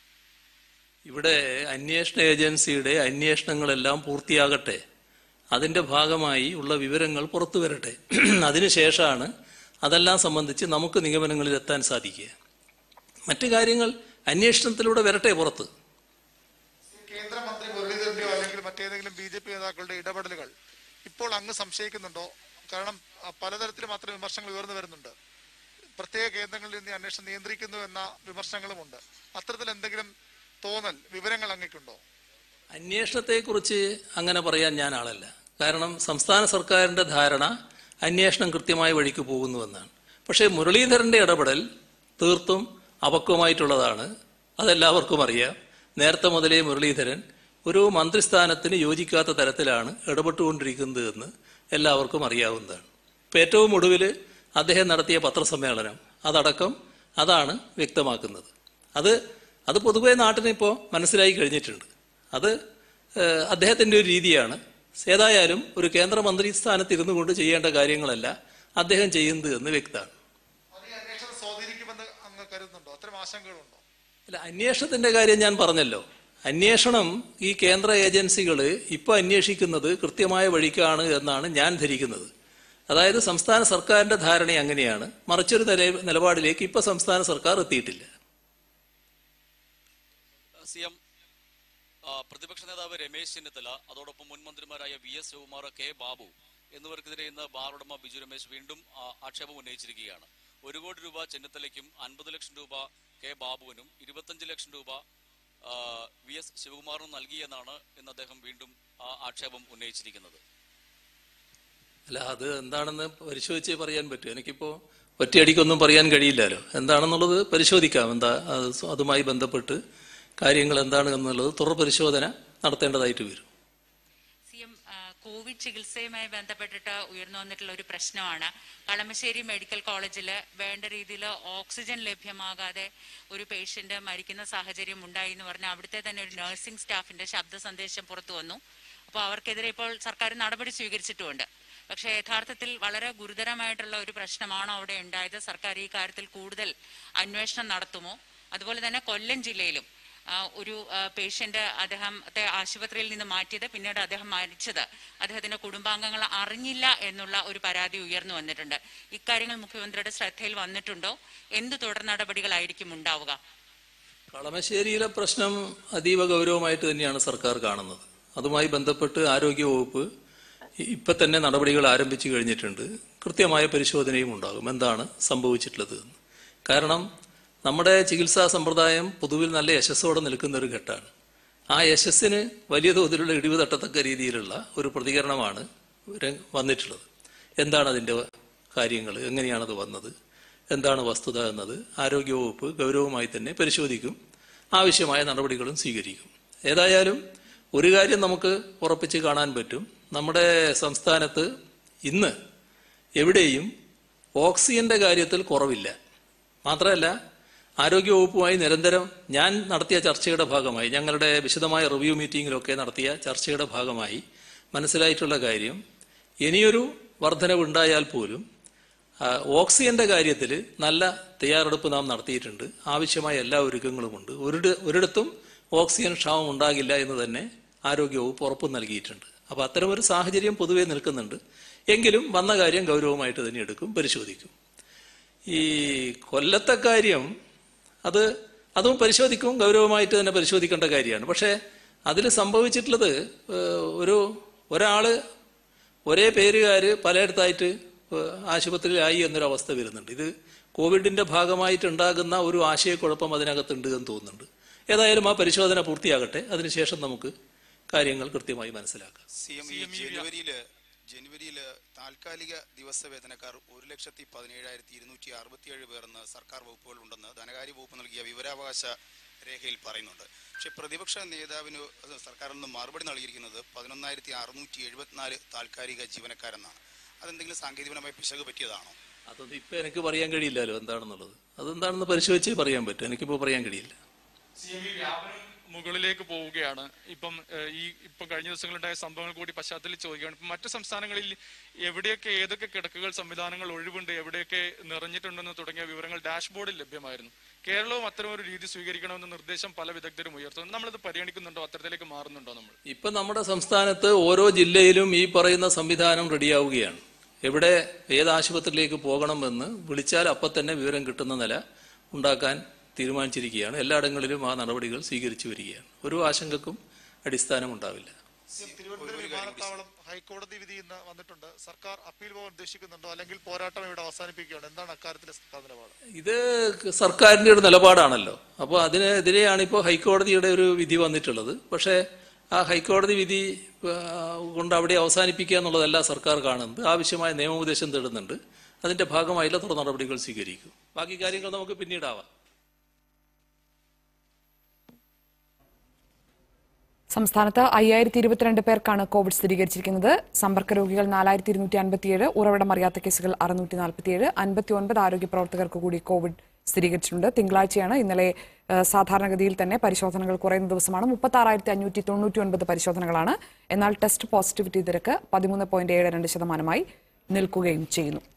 S2: ഇവിടെ അന്വേഷണ ഏജൻസിയുടെ അന്വേഷണങ്ങളെല്ലാം പൂർത്തിയാകട്ടെ അതിൻ്റെ ഭാഗമായി ഉള്ള വിവരങ്ങൾ പുറത്തു വരട്ടെ അതിനുശേഷമാണ് അതെല്ലാം സംബന്ധിച്ച് നമുക്ക് നിഗമനങ്ങളിൽ എത്താൻ സാധിക്കുക മറ്റു കാര്യങ്ങൾ അന്വേഷണത്തിലൂടെ വരട്ടെ പുറത്ത്
S7: കേന്ദ്രമന്ത്രി മുരളീധരന്റെയോ അല്ലെങ്കിൽ മറ്റേതെങ്കിലും ബി ജെ പി നേതാക്കളുടെ ഇടപെടലുകൾ ഇപ്പോൾ അങ്ങ് സംശയിക്കുന്നുണ്ടോ കാരണം ആ, പലതരത്തിലും അത്തരം വിമർശനങ്ങൾ ഉയർന്നു വരുന്നുണ്ട് പ്രത്യേക കേന്ദ്രങ്ങളിൽ നിന്ന് ഈ അന്വേഷണം നിയന്ത്രിക്കുന്നു എന്ന വിമർശനങ്ങളുമുണ്ട് അത്തരത്തിൽ എന്തെങ്കിലും തോന്നൽ വിവരങ്ങൾ അങ്ങേക്കുണ്ടോ
S2: അന്വേഷണത്തെക്കുറിച്ച് അങ്ങനെ പറയാൻ ഞാൻ ആളല്ല കാരണം സംസ്ഥാന സർക്കാരിൻ്റെ ധാരണ അന്വേഷണം കൃത്യമായ വഴിക്ക് പോകുന്നുവെന്നാണ് പക്ഷേ മുരളീധരൻ്റെ ഇടപെടൽ തീർത്തും അപക്വമായിട്ടുള്ളതാണ് അതെല്ലാവർക്കും അറിയാം നേരത്തെ മുതലേ മുരളീധരൻ ഒരു മന്ത്രിസ്ഥാനത്തിന് യോജിക്കാത്ത തരത്തിലാണ് ഇടപെട്ടുകൊണ്ടിരിക്കുന്നത് എന്ന് എല്ലാവർക്കും അറിയാവുന്നതാണ് ഇപ്പം ഏറ്റവും ഒടുവിൽ അദ്ദേഹം നടത്തിയ പത്രസമ്മേളനം അതടക്കം അതാണ് വ്യക്തമാക്കുന്നത് അത് അത് പൊതുവെ നാട്ടിന് ഇപ്പോൾ മനസ്സിലായി കഴിഞ്ഞിട്ടുണ്ട് അത് ഏഹ്, അദ്ദേഹത്തിൻ്റെ ഒരു രീതിയാണ് ഏതായാലും ഒരു കേന്ദ്രമന്ത്രി സ്ഥാനത്ത് ഇരുന്നു കൊണ്ട് ചെയ്യേണ്ട കാര്യങ്ങളല്ല അദ്ദേഹം ചെയ്യുന്നത് എന്ന് വ്യക്തമാണ്
S7: അത് ഈ അന്വേഷണം സ്വാധീനിക്കുമെന്ന് അങ്ങ് കരുതുന്നുണ്ടോ അത്തരം ആശങ്കകളുണ്ടോ
S2: അല്ല അന്വേഷണത്തിന്റെ കാര്യം ഞാൻ പറഞ്ഞല്ലോ അന്വേഷണം ഈ കേന്ദ്ര ഏജൻസികൾ ഇപ്പൊ അന്വേഷിക്കുന്നത് കൃത്യമായ വഴിക്കാണ് എന്നാണ് ഞാൻ ധരിക്കുന്നത് അതായത് സംസ്ഥാന സർക്കാരിന്റെ ധാരണ അങ്ങനെയാണ് മറിച്ചൊരു നില- നിലപാടിലേക്ക് ഇപ്പൊ സംസ്ഥാന സർക്കാർ എത്തിയിട്ടില്ല
S8: സി എം ആ, പ്രതിപക്ഷ നേതാവ് രമേശ് ചെന്നിത്തല അതോടൊപ്പം മുൻ മന്ത്രിമാരായ V S Sivakumar K Babu എന്നിവർക്കെതിരെ ഇന്ന് ബാർ ഉടമ ബിജു രമേശ് വീണ്ടും ആ, ആക്ഷേപം ഉന്നയിച്ചിരിക്കുകയാണ് ഒരു കോടി രൂപ ചെന്നിത്തലയ്ക്കും അൻപത് ലക്ഷം രൂപ കെ ബാബുവിനും ഇരുപത്തഞ്ച് ലക്ഷം രൂപ ആ, വി എസ് ശിവകുമാറിനും നൽകിയെന്നാണ് ഇന്ന് അദ്ദേഹം വീണ്ടും ആ ആക്ഷേപം ഉന്നയിച്ചിരിക്കുന്നത്
S2: അല്ല അത് എന്താണെന്ന് പരിശോധിച്ചേ പറയാൻ പറ്റൂ എനിക്കിപ്പോ ഒറ്റയടിക്കൊന്നും പറയാൻ കഴിയില്ലല്ലോ എന്താണെന്നുള്ളത് പരിശോധിക്കാം എന്താ അത് സ- അതുമായി ബന്ധപ്പെട്ട് കാര്യങ്ങൾ എന്താണ് എന്നുള്ളത് തുടർ പരിശോധന നടത്തേണ്ടതായിട്ട് വരും
S9: സി എം ആ, കോവിഡ് ചികിത്സയുമായി ബന്ധപ്പെട്ടിട്ട് ഉയർന്നു വന്നിട്ടുള്ള ഒരു പ്രശ്നമാണ് കളമശ്ശേരി മെഡിക്കൽ കോളേജിൽ വേണ്ട രീതിയിൽ ഓക്സിജൻ ലഭ്യമാകാതെ ഒരു പേഷ്യന്റ് മരിക്കുന്ന സാഹചര്യം ഉണ്ടായി എന്ന് പറഞ്ഞാൽ അവിടുത്തെ തന്നെ ഒരു നഴ്സിംഗ് സ്റ്റാഫിന്റെ ശബ്ദ സന്ദേശം പുറത്തു വന്നു അപ്പോൾ അവർക്കെതിരെ ഇപ്പോൾ സർക്കാർ നടപടി സ്വീകരിച്ചിട്ടുമുണ്ട് പക്ഷേ യഥാർത്ഥത്തിൽ വളരെ ഗുരുതരമായിട്ടുള്ള ഒരു പ്രശ്നമാണോ അവിടെ ഉണ്ടായത് സർക്കാർ ഈ കാര്യത്തിൽ കൂടുതൽ അന്വേഷണം നടത്തുമോ അതുപോലെ തന്നെ കൊല്ലം ജില്ലയിലും ആ, ഒരു പേഷ്യന്റ് അദ്ദേഹത്തെ ആശുപത്രിയിൽ നിന്ന് മാറ്റിയത് പിന്നീട് അദ്ദേഹം മരിച്ചത് അദ്ദേഹത്തിന്റെ കുടുംബാംഗങ്ങൾ അറിഞ്ഞില്ല എന്നുള്ള ഒരു പരാതി ഉയർന്നു വന്നിട്ടുണ്ട് ഇക്കാര്യങ്ങൾ മുഖ്യമന്ത്രിയുടെ ശ്രദ്ധയിൽ വന്നിട്ടുണ്ടോ എന്ത് തുടർ നടപടികളായിരിക്കും ഉണ്ടാവുക
S2: കളമശ്ശേരിയിലെ പ്രശ്നം അതീവ ഗൗരവമായിട്ട് തന്നെയാണ് സർക്കാർ കാണുന്നത് അതുമായി ബന്ധപ്പെട്ട് ആരോഗ്യവകുപ്പ് ഇ- ഇപ്പൊ തന്നെ നടപടികൾ ആരംഭിച്ചു കഴിഞ്ഞിട്ടുണ്ട് കൃത്യമായ പരിശോധനയും ഉണ്ടാകും എന്താണ് സംഭവിച്ചിട്ടുള്ളത് എന്ന് കാരണം നമ്മുടെ ചികിത്സാ സമ്പ്രദായം പൊതുവിൽ നല്ല യശസ്സോടെ നിൽക്കുന്ന ഒരു ഘട്ടമാണ് ആ യശസ്സിന് വലിയ തോതിലുള്ള ഇടിവ് തട്ടത്തക്ക രീതിയിലുള്ള ഒരു പ്രതികരണമാണ് ര- വന്നിട്ടുള്ളത് എന്താണ് അതിൻ്റെ കാര്യങ്ങൾ എങ്ങനെയാണത് വന്നത് എന്താണ് വസ്തുത എന്നത് ആരോഗ്യവകുപ്പ് ഗൗരവമായി തന്നെ പരിശോധിക്കും ആവശ്യമായ നടപടികളും സ്വീകരിക്കും ഏതായാലും ഒരു കാര്യം നമുക്ക് ഉറപ്പിച്ച് കാണാൻ പറ്റും നമ്മുടെ സംസ്ഥാനത്ത് ഇന്ന് എവിടെയും ഓക്സിജന്റെ കാര്യത്തിൽ കുറവില്ല മാത്രമല്ല ആരോഗ്യവകുപ്പുമായി നിരന്തരം ഞാൻ നടത്തിയ ചർച്ചയുടെ ഭാഗമായി ഞങ്ങളുടെ വിശദമായ റിവ്യൂ മീറ്റിംഗിലൊക്കെ നടത്തിയ ചർച്ചയുടെ ഭാഗമായി മനസ്സിലായിട്ടുള്ള കാര്യം ഇനിയൊരു വർധനവ് ഉണ്ടായാൽ പോലും ആ, ഓക്സിജന്റെ കാര്യത്തിൽ നല്ല തയ്യാറെടുപ്പ് നാം നടത്തിയിട്ടുണ്ട് ആവശ്യമായ എല്ലാ ഒരുക്കങ്ങളുമുണ്ട് ഒരിട ഒരിടത്തും ഓക്സിജൻ ക്ഷാമം ഉണ്ടാകില്ല എന്ന് തന്നെ ആരോഗ്യവകുപ്പ് ഉറപ്പ് നൽകിയിട്ടുണ്ട് അപ്പൊ അത്തരമൊരു സാഹചര്യം പൊതുവെ നിൽക്കുന്നുണ്ട് എങ്കിലും വന്ന കാര്യം ഗൗരവമായിട്ട് തന്നെ എടുക്കും പരിശോധിക്കും ഈ കൊല്ലത്തെ കാര്യം അത് അതും പരിശോധിക്കും ഗൗരവമായിട്ട് തന്നെ പരിശോധിക്കേണ്ട കാര്യമാണ് പക്ഷേ അതിൽ സംഭവിച്ചിട്ടുള്ളത് ഏഹ്, ഒരു ഒരാള് ഒരേ പേരുകാര് പലയിടത്തായിട്ട് ഏഹ്, ആശുപത്രിയിലായി എന്നൊരവസ്ഥ വരുന്നുണ്ട് ഇത് കോവിഡിന്റെ ഭാഗമായിട്ട് ഉണ്ടാകുന്ന ഒരു ആശയക്കുഴപ്പം അതിനകത്തുണ്ട് എന്ന് തോന്നുന്നുണ്ട് ഏതായാലും ആ പരിശോധന പൂർത്തിയാകട്ടെ അതിനുശേഷം നമുക്ക് കാര്യങ്ങൾ കൃത്യമായി മനസ്സിലാക്കാം
S3: സി എം ഈ ജനുവരിയില് ജനുവരിയില് താൽക്കാലിക ദിവസവേതനക്കാർ ഒരു ലക്ഷത്തി പതിനേഴായിരത്തി ഇരുന്നൂറ്റി അറുപത്തിയേഴ് പേർ എന്ന് സർക്കാർ വകുപ്പുകൾ ഉണ്ടെന്ന് ധനകാര്യ വകുപ്പ് നൽകിയ വിവരാവകാശ രേഖയിൽ പറയുന്നുണ്ട് പക്ഷെ പ്രതിപക്ഷ നേതാവിന് അത് സർക്കാരിൽ നിന്ന് മറുപടി നൽകിയിരിക്കുന്നത് പതിനൊന്നായിരത്തി അറുന്നൂറ്റി എഴുപത്തിനാല് താൽക്കാലിക ജീവനക്കാരെന്നാണ് അതെന്തെങ്കിലും സാങ്കേതികപരമായ പിശക് പറ്റിയതാണോ
S2: അതൊന്നും ഇപ്പൊ എനിക്ക് പറയാൻ കഴിയില്ലല്ലോ എന്താണെന്നുള്ളത് അതെന്താണെന്ന് പരിശോധിച്ചേ പറയാൻ പറ്റും എനിക്കിപ്പോൾ പറയാൻ കഴിയില്ല
S10: സി എം ഈ വ്യാപനം മുകളിലേക്ക് പോവുകയാണ് ഇപ്പം ഏഹ്, ഈ ഇപ്പം കഴിഞ്ഞ ദിവസങ്ങളുണ്ടായ സംഭവങ്ങൾ കൂടി പശ്ചാത്തലത്തിൽ ചോദിക്കുകയാണ് ഇപ്പം മറ്റു സംസ്ഥാനങ്ങളിൽ എവിടെയൊക്കെ ഏതൊക്കെ കിടക്കുകൾ സംവിധാനങ്ങൾ ഒഴിവുണ്ട് എവിടെയൊക്കെ നിറഞ്ഞിട്ടുണ്ടെന്ന് തുടങ്ങിയ വിവരങ്ങൾ ഡാഷ്ബോർഡിൽ ലഭ്യമായിരുന്നു കേരളവും അത്തരം ഒരു രീതി സ്വീകരിക്കണമെന്ന നിർദ്ദേശം പല വിദഗ്ധരും ഉയർത്തുന്നു നമ്മളിത് പരിഗണിക്കുന്നുണ്ടോ അത്തരത്തിലേക്ക് മാറുന്നുണ്ടോ നമ്മൾ
S2: ഇപ്പൊ നമ്മുടെ സംസ്ഥാനത്ത് ഓരോ ജില്ലയിലും ഈ പറയുന്ന സംവിധാനം റെഡിയാവുകയാണ് എവിടെ ഏത് ആശുപത്രിയിലേക്ക് പോകണമെന്ന് വിളിച്ചാൽ അപ്പം തന്നെ വിവരം കിട്ടുന്ന നില ഉണ്ടാക്കാൻ തീരുമാനിച്ചിരിക്കുകയാണ് എല്ലായിടങ്ങളിലും ആ നടപടികൾ സ്വീകരിച്ചു വരികയാണ് ഒരു ആശങ്കക്കും അടിസ്ഥാനം ഉണ്ടാവില്ല
S7: തിരുവനന്തപുരം വിമാനത്താവളം ഹൈക്കോടതി വിധി ഇന്ന് വന്നിട്ടുണ്ട് സർക്കാർ അപ്പീൽ പോകാൻ ഉദ്ദേശിക്കുന്നുണ്ടോ അല്ലെങ്കിൽ പോരാട്ടം ഇവിടെ അവസാനിപ്പിക്കുകയാണ് എന്താണ് അക്കാര്യത്തിലെ സർക്കാർ നിലപാട്
S2: ഇത് സർക്കാരിന്റെ ഒരു നിലപാടാണല്ലോ അപ്പോൾ അതിനെതിരെയാണ് ഇപ്പോൾ ഹൈക്കോടതിയുടെ ഒരു വിധി വന്നിട്ടുള്ളത് പക്ഷേ ആ ഹൈക്കോടതി വിധി ആ, കൊണ്ട് അവിടെ അവസാനിപ്പിക്കുക എന്നുള്ളതല്ല സർക്കാർ കാണുന്നത് ആവശ്യമായ നിയമോപദേശം തേടുന്നുണ്ട് അതിന്റെ ഭാഗമായിട്ടുള്ള തുടർ നടപടികൾ സ്വീകരിക്കും ബാക്കി കാര്യങ്ങൾ നമുക്ക് പിന്നീടാവാം
S1: സംസ്ഥാനത്ത് അയ്യായിരത്തി ഇരുപത്തിരണ്ട് പേർക്കാണ് കോവിഡ് സ്ഥിരീകരിച്ചിരിക്കുന്നത് സമ്പർക്ക രോഗികൾ നാലായിരത്തി ഇരുന്നൂറ്റി അൻപത്തിയേഴ് ഉറവിടം അറിയാത്ത കേസുകൾ അറുന്നൂറ്റി നാൽപ്പത്തിയേഴ് അൻപത്തി ഒൻപത് ആരോഗ്യ പ്രവർത്തകർക്ക് കൂടി കോവിഡ് സ്ഥിരീകരിച്ചിട്ടുണ്ട് തിങ്കളാഴ്ചയാണ് ഇന്നലെ ഏഹ്, സാധാരണഗതിയിൽ തന്നെ പരിശോധനകൾ കുറയുന്ന ദിവസമാണ് മുപ്പത്തി ആറായിരത്തി അഞ്ഞൂറ്റി തൊണ്ണൂറ്റി ഒൻപത് പരിശോധനകളാണ് എന്നാൽ ടെസ്റ്റ് പോസിറ്റിവിറ്റി നിരക്ക് പതിമൂന്ന് പോയിന്റ് ഏഴ് രണ്ട് ശതമാനമായി നിൽക്കുകയും ചെയ്യുന്നു